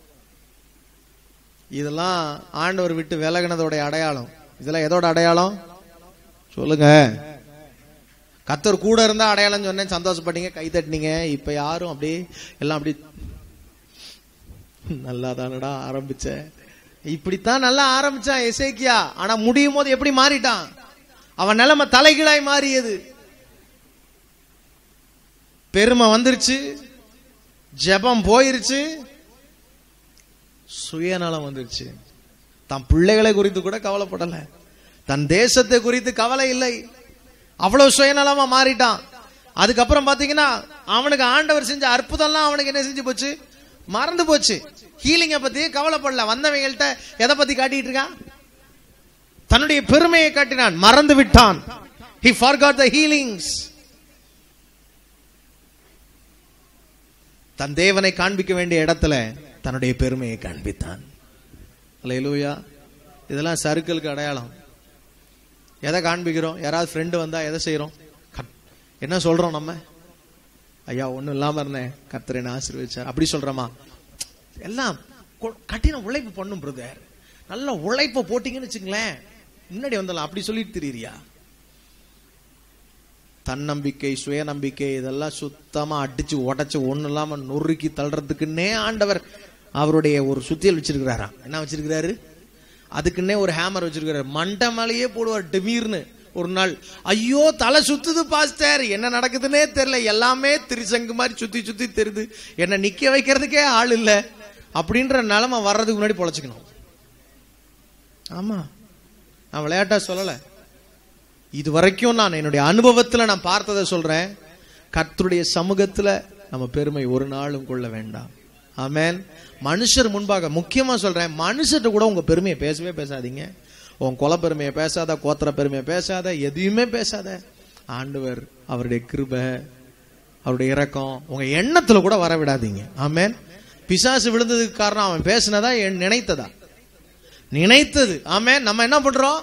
இதெல்லாம் ஆண்டவர் விட்டு விலகினதோட அடையாளம் இதெல்லாம் எதோட அடையாளம் சொல்லுங்க கத்தர் கூட இருந்தா அடையாளம் சொன்னேன் சந்தோஷப்பட்டீங்க கை தட்டினீங்க இப்ப யாரும் அப்படியே எல்லாம் அப்படி நல்லா தானடா ஆரம்பிச்ச இப்படித்தான் நல்லா ஆரம்பிச்சான் எசேக்கியா ஆனா முடியும் போது எப்படி மாறிட்டான் அவன் நிலைமை தலைகீழாய் மாறியது பெருமை வந்துருச்சு ஜெபம் போயிருச்சு சுயநலம் வந்துருச்சு தன் பிள்ளைகளை குறித்து கூட கவலைப்படல தன் தேசத்தை குறித்து கவலை இல்லை அவ்வளவு சுயநலமா மாறிட்டான் அதுக்கப்புறம் பாத்தீங்கன்னா அவனுக்கு ஆண்டவர் செஞ்ச அற்புதம்லாம் அவனுக்கு என்ன செஞ்சு போச்சு மறந்து போச்சு ஹீலிங்க பத்தி கவலைப்படல வந்தவங்கள்ட்ட எதை பத்தி காட்டிட்டு இருக்கான் தன்னுடைய பெருமையை காட்டினான் மறந்து விட்டான் he forgot the healings தன் தேவனை காண்பிக்க வேண்டிய இடத்துல தன்னுடைய பெருமையை காண்பித்தான் அல்லேலூயா இதெல்லாம் சர்க்கிளுக்கு அடையாளம் எதை காண்பிக்கிறோம் யாராவது ஃப்ரெண்டு வந்தா எதை செய்றோம் கத்- என்ன சொல்றோம் நம்ம ஐயா ஒண்ணும் இல்லாம இருந்தேன் கர்த்தர் என்ன ஆசீர்வதிச்சார் அப்படி சொல்றோமா எல்லாம் கொ- கடின உழைப்பு பண்ணும் பிரதர் நல்ல உழைப்ப போட்டீங்கன்னு வச்சுங்களேன் முன்னாடி வந்துடலாம் அப்படி சொல்லிட்டு திரியிறியா தன்னம்பிக்கை சுயநம்பிக்கை இதெல்லாம் சுத்தமா அடிச்சு உடைச்சு ஒண்ணு இல்லாம நொறுக்கி தள்ளுறதுக்குன்னே ஆண்டவர் அவருடைய ஒரு சுத்தியல் வச்சிருக்கிறாராம் என்ன வச்சிருக்கிறாரு அதுக்குன்னே ஒரு ஹேமர் வச்சிருக்கிறாரு மண்டை மேலேயே போடுவார் டிமீர்னு ஒரு நாள் ஐயோ தலை சுத்துது பாஸ்டர் என்ன நடக்குதுன்னே தெரியல எல்லாமே திரிசங்கு மாதிரி சுத்தி சுத்தி தெரியுது என்ன நிக்க வைக்கிறதுக்கே ஆள் இல்ல அப்படின்ற நிலைமை வர்றதுக்கு முன்னாடி பொழைச்சுக்கணும் ஆமா நான் விளையாட்டா சொல்லல இது வரைக்கும் நான் என்னுடைய அனுபவத்துல நான் பார்த்ததை சொல்றேன் கர்த்தருடைய சமூகத்துல நம்ம பெருமை ஒரு நாளும் கொள்ள வேண்டாம் ஆமென் மனுஷர் முன்பாக முக்கியமா சொல்றேன் மனுஷர்கிட்ட கூட உங்க பெருமையை பேசவே பேசாதீங்க உன் கொலை பெருமையை பேசாத கோத்திர பெருமையை பேசாத எதையுமே பேசாத ஆண்டவர் அவருடைய கிருபை அவருடைய இரக்கம் உங்க எண்ணத்துல கூட வர விடாதீங்க ஆமென் பிசாசு விழுந்ததுக்கு காரணம் அவன் பேசினதா என் நினைத்ததா நினைத்தது ஆமென் நம்ம என்ன பண்றோம்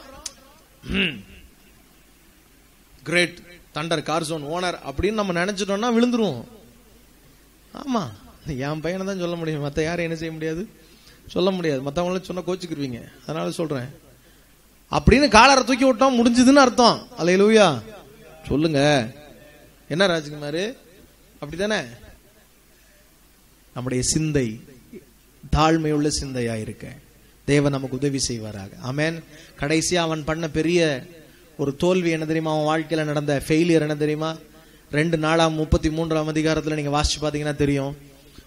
கிரேட் தண்டர் கார்சோன் ஓனர் அப்படின்னு நம்ம நினைச்சிட்டோம்னா விழுந்துருவோம் ஆமா என் பையனை தான் சொல்ல முடியும் மத்த யாரும் என்ன செய்ய முடியாது சொல்ல முடியாது மத்தவங்கள சொன்னா கோச்சுக்கிருவீங்க அதனால சொல்றேன் அப்படின்னு காலரை தூக்கி விட்டோம் முடிஞ்சதுன்னு அர்த்தம் அலையிலூயா சொல்லுங்க என்ன ராஜ்குமார் அப்படிதானே நம்முடைய சிந்தை தாழ்மையுள்ள சிந்தையா இருக்க தேவன் நமக்கு உதவி செய்வாராக ஆமென் கடைசியா அவன் பண்ண பெரிய ஒரு தோல்வி என்ன தெரியுமா அவன் வாழ்க்கையில நடந்த ஃபெயிலியர் என்ன தெரியுமா ரெண்டு நாலாம் முப்பத்தி மூன்றாம் அதிகாரத்துல நீங்க வாசிச்சு பாத்தீங்கன்னா தெரியும்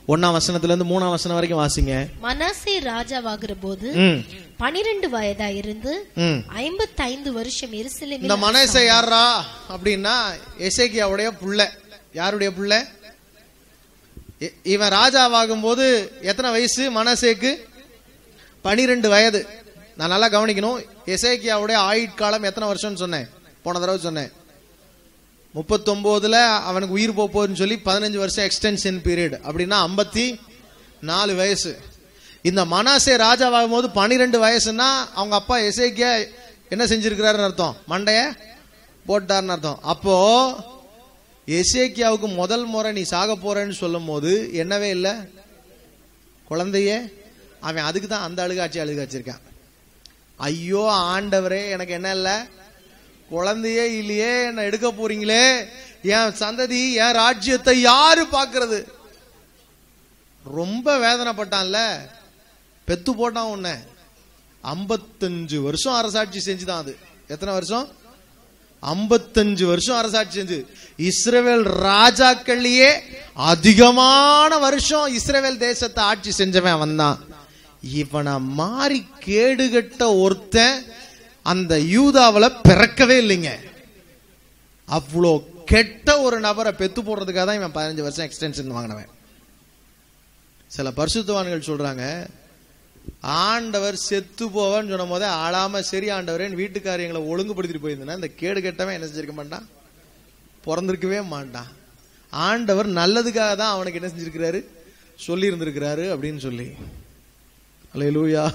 ஒன்னாம் வசனத்துல இருந்து மூணாம் வசனம் வரைக்கும் வாசிங்க மனாசே ராஜாவாகிற போது ம் பனிரெண்டு வயதா இருந்து ம் ஐம்பத்தைந்து வருஷம் எருசலேமில் இந்த மனசை யாரா அப்படின்னா எசேக்கியாவுடைய புள்ள யாருடைய புள்ள இ- இவன் ராஜாவாகும் போது எத்தனை வயசு மனசேக்கு பனிரெண்டு வயது நான் நல்லா கவனிக்கணும் எசேக்கியாவுடைய ஆயுட்காலம் எத்தனை வருஷம்னு சொன்னேன் போன தடவை சொன்னேன் முப்பத்தொன்பதுல அவனுக்கு உயிர் போக போகுதுன்னு சொல்லி பதினஞ்சு வருஷம் எக்ஸ்டென்ஷன் பீரியட் அப்படின்னா ஐம்பத்தி நாலு வயசு இந்த மனாசே ராஜாவாகும் போது பனிரெண்டு வயசுன்னா அவங்க அப்பா எசேக்கியா என்ன செஞ்சிருக்கிறாருன்னு அர்த்தம் மண்டைய போட்டாருன்னு அர்த்தம் அப்போ எசேக்கியாவுக்கு முதல் முறை நீ சாக போறேன்னு சொல்லும் போது என்னவே இல்லை குழந்தையே அவன் அதுக்கு தான் அந்த அழுகாட்சி அழுகாச்சிருக்கான் ஐயோ ஆண்டவரே எனக்கு என்ன இல்லை குழந்தையே இல்லையே என்ன எடுக்க போறீங்களே என் சந்ததி என் ராஜ்யத்தை யாரு பாக்குறது ரொம்ப வேதனைப்பட்டான்ல பெத்து போட்டான் உன்ன ஐம்பத்தஞ்சு வருஷம் அரசாட்சி செஞ்சுதான் அது எத்தனை வருஷம் ஐம்பத்தஞ்சு வருஷம் அரசாட்சி செஞ்சு இஸ்ரவேல் ராஜாக்கள்லயே அதிகமான வருஷம் இஸ்ரவேல் தேசத்தை ஆட்சி செஞ்சவன் அவன் தான் இவனை மாறி கேடுகட்ட ஒருத்தன் அந்த யூதாவுல பிறக்கவே இல்லைங்க அவ்வளோ கெட்ட ஒரு நபரை பெத்து போடுறதுக்காக தான் இவன் பதினஞ்சு வருஷம் எக்ஸ்டென்ஷன் வாங்கினவன் சில பரிசுத்தவான்கள் சொல்றாங்க ஆண்டவர் செத்து போவன்னு சொன்ன போதே ஆளாம சரி ஆண்டவரேன்னு வீட்டுக்காரியங்களை ஒழுங்குபடுத்திட்டு போயிருந்தேன்னா இந்த கேடு கெட்டவன் என்ன செஞ்சிருக்க மாட்டான் பிறந்திருக்கவே மாட்டான் ஆண்டவர் நல்லதுக்காக தான் அவனுக்கு என்ன செஞ்சிருக்கிறாரு சொல்லி இருந்திருக்கிறாரு அப்படின்னு சொல்லி அல்லேலூயா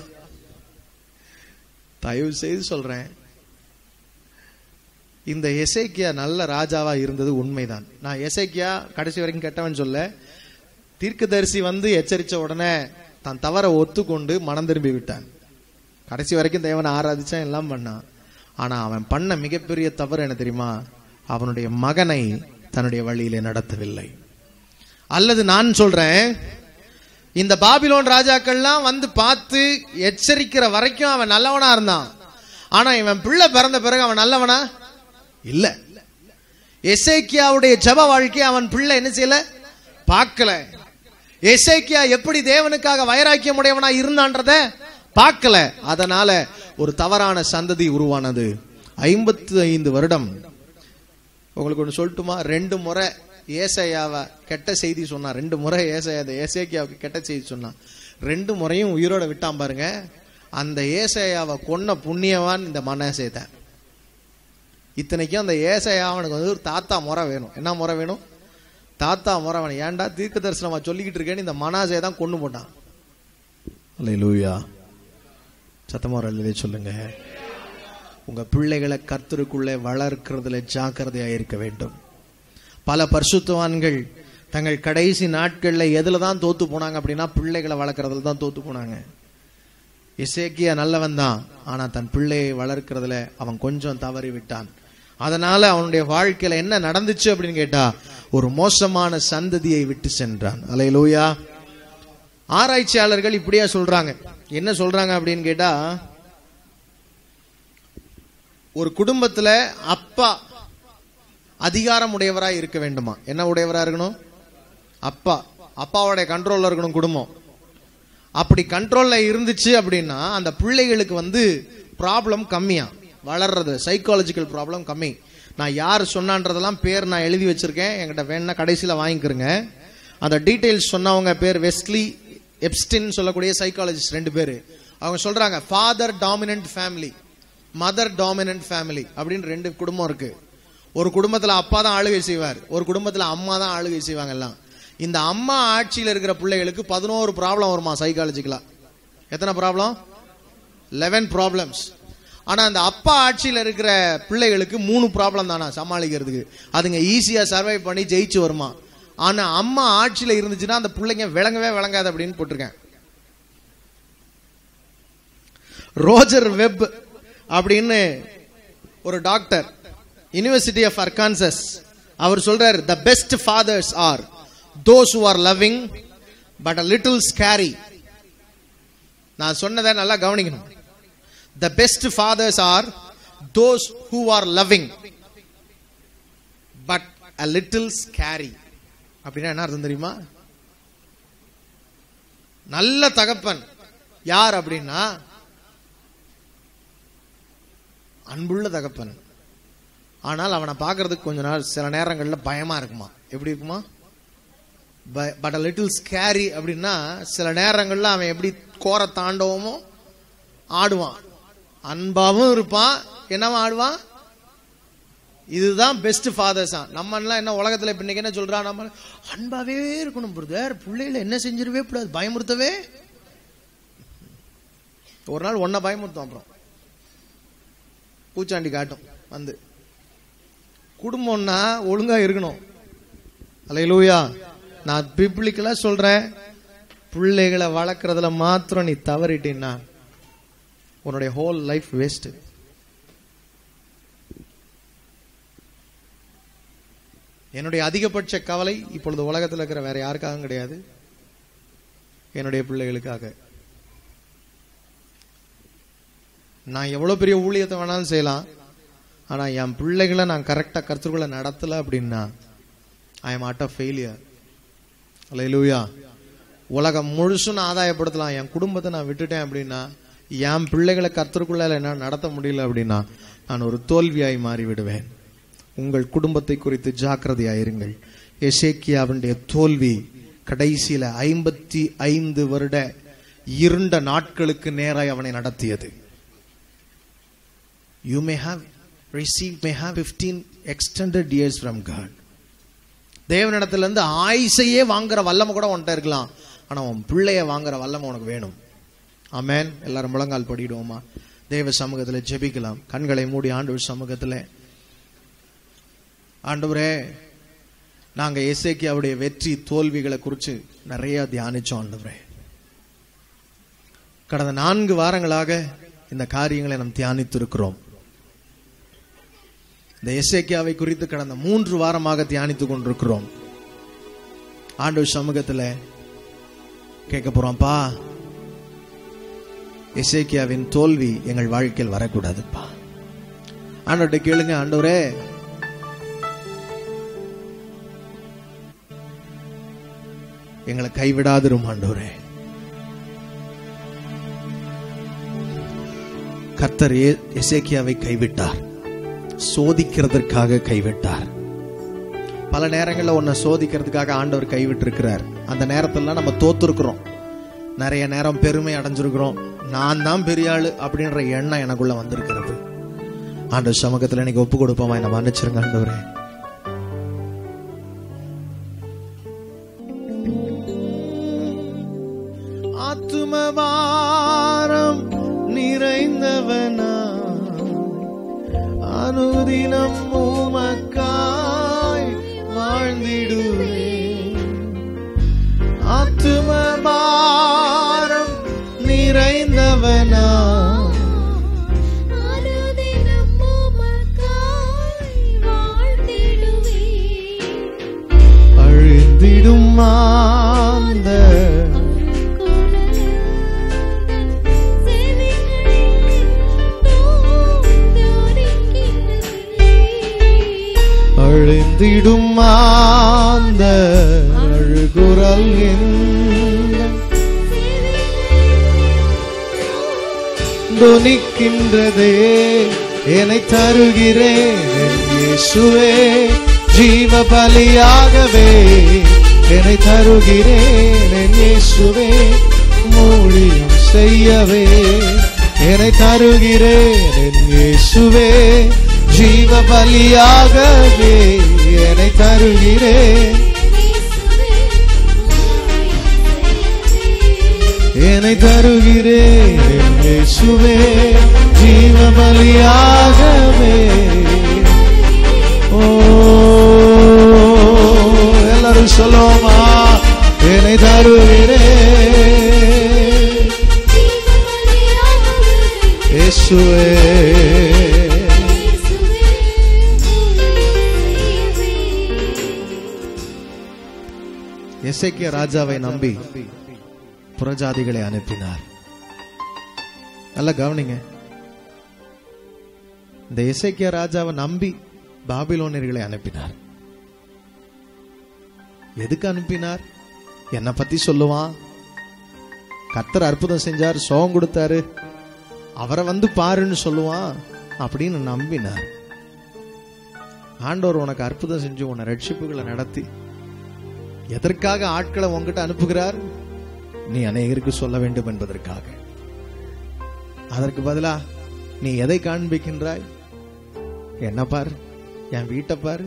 தயவு செய்து சொல்றேன் இந்த எசேக்கியா நல்ல ராஜாவா இருந்தது உண்மைதான் நான் எசேக்கியா கடைசி வரைக்கும் கெட்டவன் சொல்ல தீர்க்கதரிசி வந்து எச்சரிச்ச உடனே தான் தவற ஒத்துக்கொண்டு மனம் திரும்பி விட்டான் கடைசி வரைக்கும் தேவனை ஆராதிச்சான் எல்லாம் பண்ணான் ஆனா அவன் பண்ண மிகப்பெரிய தவறு என்ன தெரியுமா அவனுடைய மகனை தன்னுடைய வழியிலே நடத்தவில்லை அல்லது நான் சொல்றேன் இந்த பாபிலோன் ராஜாக்கள்லாம் வந்து பார்த்து எச்சரிக்கிற வரைக்கும் அவன் நல்லவனா இருந்தான் ஆனா இவன் பிள்ளை பிறந்த பிறகு அவன் நல்லவனா இல்ல எசேக்கியாவுடைய ஜப வாழ்க்கை அவன் பிள்ளை என்ன செய்யல பார்க்கல எசேக்கியா எப்படி தேவனுக்காக வைராக்கியம் உடையவனா இருந்தான்றத பார்க்கல அதனால ஒரு தவறான சந்ததி உருவானது ஐம்பத்தி ஐந்து வருடம் உங்களுக்கு ஒன்று சொல்லட்டுமா ரெண்டு முறை ஏசையாவை கெட்ட செய்தி சொன்னான் ரெண்டு முறை ஏசையா அந்த ஏசேக்கியாவுக்கு கெட்ட செய்தி சொன்னான் ரெண்டு முறையும் உயிரோட விட்டான் பாருங்க அந்த ஏசையாவை கொன்ன புண்ணியவான் இந்த மனசே தான் இத்தனைக்கும் அந்த ஏசையா அவனுக்கு வந்து ஒரு தாத்தா முறை வேணும் என்ன முறை வேணும் தாத்தா முறை வேணும் ஏன்டா தீர்க்க தரிசனமா சொல்லிக்கிட்டு இருக்கேன்னு இந்த மனாசே தான் கொண்டு போட்டான் லூயா சத்தமோரல்லே சொல்லுங்க உங்க பிள்ளைகளை கர்த்தருக்குள்ளே வளர்க்கிறதுல ஜாக்கிரதையா இருக்க வேண்டும் பல பரிசுத்தவான்கள் தங்கள் கடைசி நாட்கள்ல எதுல தான் தோத்து போனாங்க அப்படின்னா பிள்ளைகளை வளர்க்கறதுல தான் தோத்து போனாங்க இசேக்கியா நல்லவன் தான் ஆனா தன் பிள்ளையை வளர்க்கறதுல அவன் கொஞ்சம் தவறி விட்டான் அதனால அவனுடைய வாழ்க்கையில என்ன நடந்துச்சு அப்படின்னு கேட்டா ஒரு மோசமான சந்ததியை விட்டு சென்றான் அலையலூயா ஆராய்ச்சியாளர்கள் இப்படியா சொல்றாங்க என்ன சொல்றாங்க அப்படின்னு கேட்டா ஒரு குடும்பத்துல அப்பா அதிகாரம் உடையவரா இருக்க வேண்டுமா என்ன உடையவரா இருக்கணும் அப்பா அப்பாவோட கண்ட்ரோல்ல இருக்கணும் குடும்பம் அப்படி கண்ட்ரோல்ல இருந்துச்சு அப்படின்னா அந்த பிள்ளைகளுக்கு வந்து ப்ராப்ளம் கம்மியா வளர்றது சைக்காலஜிக்கல் ப்ராப்ளம் கம்மி நான் யார் சொன்னான்றதெல்லாம் பேர் நான் எழுதி வச்சிருக்கேன் என்கிட்ட வேணா கடைசியில வாங்கிக்கிறேங்க அந்த டீடைல்ஸ் சொன்னவங்க பேர் வெஸ்ட்லி எப்ஸ்டின் சொல்லக்கூடிய சைக்காலஜிஸ்ட் ரெண்டு பேர் அவங்க சொல்றாங்க father dominant family mother dominant family அப்படின்னு ரெண்டு குடும்பம் இருக்கு ஒரு குடும்பத்துல அப்பா தான் ஆளுகை செய்வார் ஒரு குடும்பத்துல அம்மா தான் ஆளுகை செய்வாங்க எல்லாம் இந்த அம்மா ஆட்சியில் இருக்கிற பிள்ளைகளுக்கு பதினோரு ப்ராப்ளம் வருமா சைக்காலஜிக்கலா எத்தனை ப்ராப்ளம் லெவன் ப்ராப்ளம்ஸ் ஆனா அந்த அப்பா ஆட்சியில் இருக்கிற பிள்ளைகளுக்கு மூணு ப்ராப்ளம் தானா சமாளிக்கிறதுக்கு அதுங்க ஈஸியா சர்வை பண்ணி ஜெயிச்சு வருமா ஆனா அம்மா ஆட்சியில இருந்துச்சுன்னா அந்த பிள்ளைங்க விளங்கவே விளங்காது அப்படின்னு போட்டிருக்கேன் ரோஜர் வெப் அப்படின்னு ஒரு டாக்டர் யூனிவர்சிட்டி ஆஃப் அர்கான்சஸ் அவர் சொல்றார் the best fathers are those who are loving but a little scary நான் சொன்னதை நல்லா கவனிக்கணும் the best fathers are those who are loving but a little scary அப்படின்னா என்ன அர்த்தம் தெரியுமா நல்ல தகப்பன் யார் அப்படின்னா அன்புள்ள தகப்பன் ஆனால் அவனை பார்க்கறதுக்கு கொஞ்ச நாள் சில நேரங்கள்ல பயமா இருக்குமா எப்படி இருக்குமா பட் a லிட்டில் ஸ்கேரி அப்படின்னா சில நேரங்கள்ல அவன் எப்படி கோர தாண்டவமோ ஆடுவான் அன்பாவும் இருப்பான் என்னவா ஆடுவான் இதுதான் பெஸ்ட் ஃபாதர்ஸா நம்ம எல்லாம் என்ன உலகத்துல இப்ப இன்னைக்கு என்ன சொல்றா நம்ம அன்பாவே இருக்கணும் பிரதர் பிள்ளைகளை என்ன செஞ்சிடவே கூடாது பயமுறுத்தவே ஒரு நாள் ஒன்ன பயமுறுத்தும் அப்புறம் பூச்சாண்டி காட்டும் வந்து குடும்பம்னா ஒழுங்கா இருக்கணும் அலையிலூயா நான் பிப்ளிக்கலா சொல்றேன் பிள்ளைகளை வளர்க்கறதுல மாத்திரம் நீ தவறிட்டீன்னா உன்னுடைய ஹோல் லைஃப் வேஸ்ட் என்னுடைய அதிகபட்ச கவலை இப்பொழுது உலகத்தில் இருக்கிற வேற யாருக்காகவும் கிடையாது என்னுடைய பிள்ளைகளுக்காக நான் எவ்வளவு பெரிய ஊழியத்தை வேணாலும் செய்யலாம் ஆனா என் பிள்ளைகளை நான் கரெக்டா கருத்துக்குள்ள நடத்தல அப்படின்னா I am out of failure அல்லேலூயா உலகம் முழுசும் நான் ஆதாயப்படுத்தலாம் என் குடும்பத்தை நான் விட்டுட்டேன் அப்படின்னா என் பிள்ளைகளை கர்த்தருக்குள்ள என்ன நடத்த முடியல அப்படின்னா நான் ஒரு தோல்வியாய் மாறி விடுவேன் உங்கள் குடும்பத்தை குறித்து ஜாக்கிரதையாயிருங்கள் எசேக்கியாவுடைய தோல்வி கடைசியில ஐம்பத்தி ஐந்து வருட இருண்ட நாட்களுக்கு நேராய் அவனை நடத்தியது you may have receive may have fifteen extended years from God தேவனிடத்துல இருந்து ஆயுசையே வாங்குற வல்லமை கூட உன்கிட்ட இருக்கலாம் ஆனா உன் பிள்ளைய வாங்குற வல்லமை உனக்கு வேணும் ஆமென் எல்லாரும் முழங்கால் படிடுவோமா தேவ சமூகத்துல ஜெபிக்கலாம் கண்களை மூடி ஆண்டவர் சமூகத்துல ஆண்டவரே நாங்க இசைக்கியாவுடைய வெற்றி தோல்விகளை குறித்து நிறைய தியானிச்சோம் ஆண்டவரே கடந்த நான்கு வாரங்களாக இந்த காரியங்களை நாம் தியானித்திருக்கிறோம் இந்த எசேக்கியாவை குறித்து கடந்த மூன்று வாரமாக தியானித்துக் கொண்டிருக்கிறோம் ஆண்டவர் சமூகத்துல கேட்க போறோம்ப்பா எசேக்கியாவின் தோல்வி எங்கள் வாழ்க்கையில் வரக்கூடாதுப்பா ஆண்டவர்கிட்ட கேளுங்க ஆண்டவரே எங்களை கைவிடாதிரும் ஆண்டவரே கர்த்தர் எ- எசேக்கியாவை கைவிட்டார் சோதிக்கிறதற்காக கைவிட்டார் பல நேரங்களில் உன்னை சோதிக்கிறதுக்காக ஆண்டவர் கைவிட்டு இருக்கிறார் அந்த நேரத்துல நம்ம தோத்துருக்கிறோம் நிறைய நேரம் பெருமை அடைஞ்சிருக்கிறோம் நான் தான் பெரிய ஆளு அப்படின்ற எண்ணம் எனக்குள்ள வந்திருக்கிறது ஆண்டவர் சமூகத்துல இன்னைக்கு ஒப்பு கொடுப்போமா என்ன மன்னிச்சிருங்க ஆண்டவரே ஆத்துமபாரம் நிறைந்தவனா அனுதினம் உமக்காய் வாழ்ந்திடுவே ஆத்துமபாரம் நிறைந்தவனா அனுதினம் உமக்காய் வாழ்ந்திடுவேன். அழுந்திடும் மாந்த அழுந்திடும் மாந்த அழுகுரல் எந்த துணிக்கின்றதே என்னை தருகிறேன் என் இயேசுவே ஜீவ பலியாகவே என்னை தருகிறேன் என் இயேசுவே மூழியம் செய்யவே என்னை தருகிறேன் என் இயேசுவே ஜீவ பலியாகவே என்னை தருகிறேன் என்னை தருகிறேன் என் இயேசுவே ஜீவ பலியாகவே ஓ எல்லாரும் சொல்லுவோமா என்னை தருகிறேன் இயேசுவே எசேக்கியா ராஜாவை நம்பி புறஜாதிகளை அனுப்பினார் நல்லா கவனிங்க இந்த எசேக்கியா ராஜாவை நம்பி பாபிலோனியர்களை அனுப்பினார் எதுக்கு அனுப்பினார் என்னை பத்தி சொல்லுவான் கர்த்தர் அற்புதம் செஞ்சார் சோகம் கொடுத்தாரு அவரை வந்து பாருன்னு சொல்லுவான் அப்படின்னு நம்பினார் ஆண்டவர் உனக்கு அற்புதம் செஞ்சு உன்னை ரட்சிப்புகளை நடத்தி எதற்காக ஆட்களை உன்கிட்ட அனுப்புகிறார் நீ அநேகருக்கு சொல்ல வேண்டும் என்பதற்காக அதற்கு பதிலா நீ எதை காண்பிக்கின்றாய் என்ன பாரு என் வீட்டை பாரு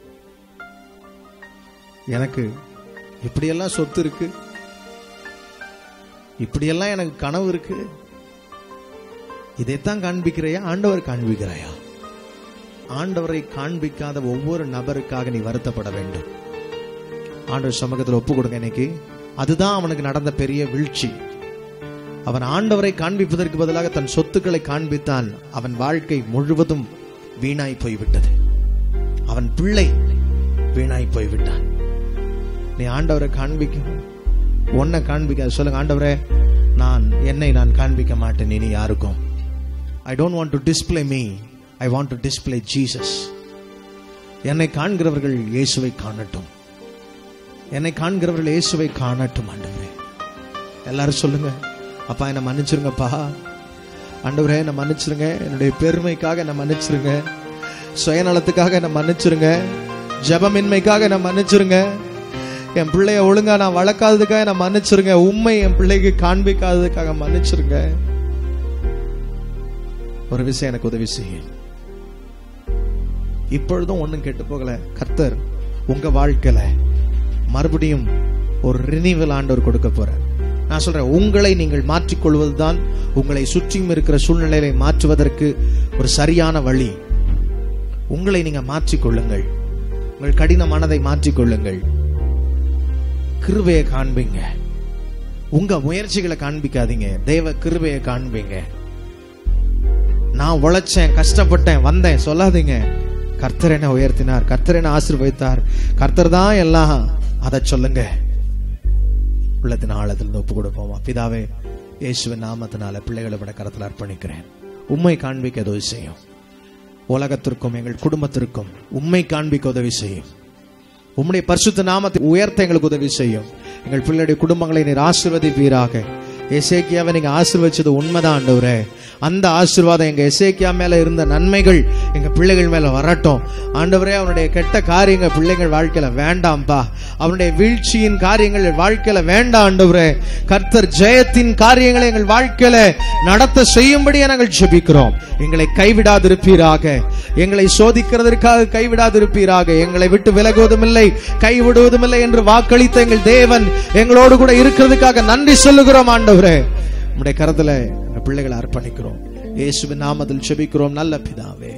எனக்கு இப்படியெல்லாம் சொத்து இருக்கு இப்படியெல்லாம் எனக்கு கனவு இருக்கு இதைத்தான் காண்பிக்கிறையா ஆண்டவர் காண்பிக்கிறாயா ஆண்டவரை காண்பிக்காத ஒவ்வொரு நபருக்காக நீ வருத்தப்பட வேண்டும் ஆண்டவர் சமூகத்தில் ஒப்பு கொடுங்க இன்னைக்கு அதுதான் அவனுக்கு நடந்த பெரிய வீழ்ச்சி அவன் ஆண்டவரை காண்பிப்பதற்கு பதிலாக தன் சொத்துக்களை காண்பித்தான் அவன் வாழ்க்கை முழுவதும் வீணாய் போய்விட்டது அவன் பிள்ளை வீணாய் போய்விட்டான் நீ ஆண்டவரை காண்பிக்கணும் உன்னை காண்பிக்க சொல்லுங்க ஆண்டவரே நான் என்னை நான் காண்பிக்க மாட்டேன் இனி யாருக்கும் I don't want to display me I want to display Jesus என்னை காண்கிறவர்கள் இயேசுவை காணட்டும் என்னை காண்கிறவர்கள் இயேசுவை காணட்டும் ஆண்டவரே எல்லாரும் சொல்லுங்க அப்பா என்னை மன்னிச்சிருங்கப்பா ஆண்டவரே என்னை மன்னிச்சிருங்க என்னுடைய பெருமைக்காக என்னை மன்னிச்சிருங்க சுயநலத்துக்காக என்னை மன்னிச்சிருங்க ஜபமின்மைக்காக என்னை மன்னிச்சிருங்க என் பிள்ளைய ஒழுங்கா நான் வளர்க்காததுக்காக நான் மன்னிச்சிருங்க உண்மை என் பிள்ளைக்கு காண்பிக்காததுக்காக மன்னிச்சிருங்க ஒரு விஷயம் எனக்கு உதவி செய்ய இப்பொழுதும் ஒண்ணும் கெட்டு போகல கர்த்தர் உங்க வாழ்க்கையில மறுபடியும் ஒரு ரினிவல் ஆண்டவர் கொடுக்க போறார் நான் சொல்றேன் உங்களை நீங்கள் மாற்றிக்கொள்வதுதான் உங்களை சுற்றியும் இருக்கிற சூழ்நிலையை மாற்றுவதற்கு ஒரு சரியான வழி உங்களை நீங்க மாற்றிக்கொள்ளுங்கள் உங்கள் கடின மனதை மாற்றிக்கொள்ளுங்கள் கிருபையை காண்பீங்க உங்க முயற்சிகளை காண்பிக்காதீங்க தேவ கிருபையை காண்பீங்க நான் உழைச்சேன் கஷ்டப்பட்டேன் வந்தேன் சொல்லாதீங்க கர்த்தர் என்ன உயர்த்தினார் கர்த்தர் என்ன ஆசீர்வதித்தார் கர்த்தர் தான் எல்லாம் அதை சொல்லுங்க உள்ளத்தின் ஆழத்தில் ஒப்பு கொடுப்போமா பிதாவே இயேசுவின் நாமத்தினால பிள்ளைகளை விட கரத்தில் அர்ப்பணிக்கிறேன் உண்மை காண்பிக்க உதவி செய்யும் உலகத்திற்கும் எங்கள் குடும்பத்திற்கும் உண்மை காண்பிக்க உதவி செய்யும் உம்முடைய பரிசுத்த நாமத்தை உயர்த்த எங்களுக்கு உதவி செய்யும் எங்கள் பிள்ளைடைய குடும்பங்களை நீர் ஆசீர்வதிப்பீராக எசேக்கியாவை நீங்க ஆசீர்வதிச்சது உண்மைதான் ஆண்டவரே அந்த ஆசீர்வாதம் எங்க எசேக்கியா மேல இருந்த நன்மைகள் எங்க பிள்ளைகள் மேல வரட்டும் ஆண்டவரே அவனுடைய கெட்ட காரியங்கள் பிள்ளைகள் வாழ்க்கையில வேண்டாம்ப்பா அவனுடைய வீழ்ச்சியின் காரியங்கள் வாழ்க்கையில வேண்டாம் ஆண்டவரே கர்த்தர் ஜெயத்தின் காரியங்களை எங்கள் வாழ்க்கையில நடத்த செய்யும்படியே நாங்கள் ஜெபிக்கிறோம் எங்களை கைவிடாதிருப்பீராக எங்களை சோதிக்கிறதற்காக கைவிடாதிருப்பீராக எங்களை விட்டு விலகுவதும் இல்லை கைவிடுவதும் இல்லை என்று வாக்களித்த எங்கள் தேவன் எங்களோடு கூட இருக்கிறதுக்காக நன்றி சொல்லுகிறோம் ஆண்டவரே உம்முடைய கரத்துல எங்க பிள்ளைகளை அர்ப்பணிக்கிறோம் இயேசுவின் நாமத்தில் செபிக்கிறோம் நல்ல பிதாவே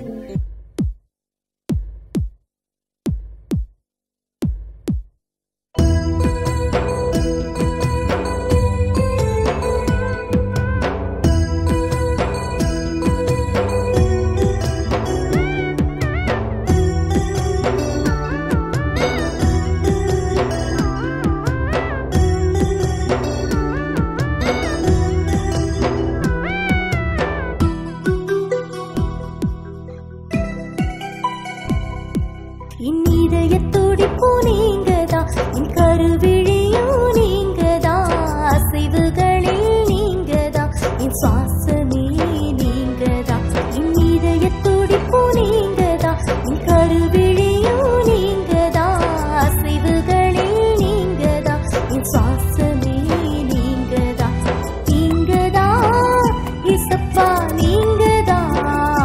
என் இதய துடிப்பு நீங்கதான் என் கருவிழியும் நீங்கதான் அசைவுகளில் நீங்கதான் என் சுவாசமே நீங்கதான் என் இதய துடிப்பு நீங்கதான் என் கருவிழியும் நீங்கதான் அசைவுகளில் நீங்கதான் என் சுவாசமே நீங்கதான் நீங்கதான் இசப்பா நீங்கதான்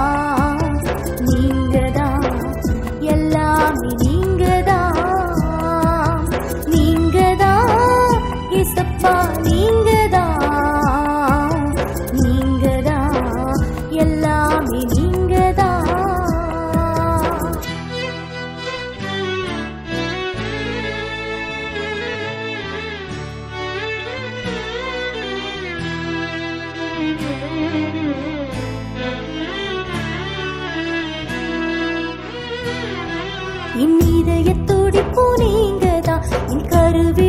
நீங்கதான் எல்லாமே நீங்கதான் நீங்கதான் இசப்பா நீங்கதான் நீங்கதான் எல்லாமே நீங்கதான் என் இதய துடிப்பு நீங்கதான் என் கருவி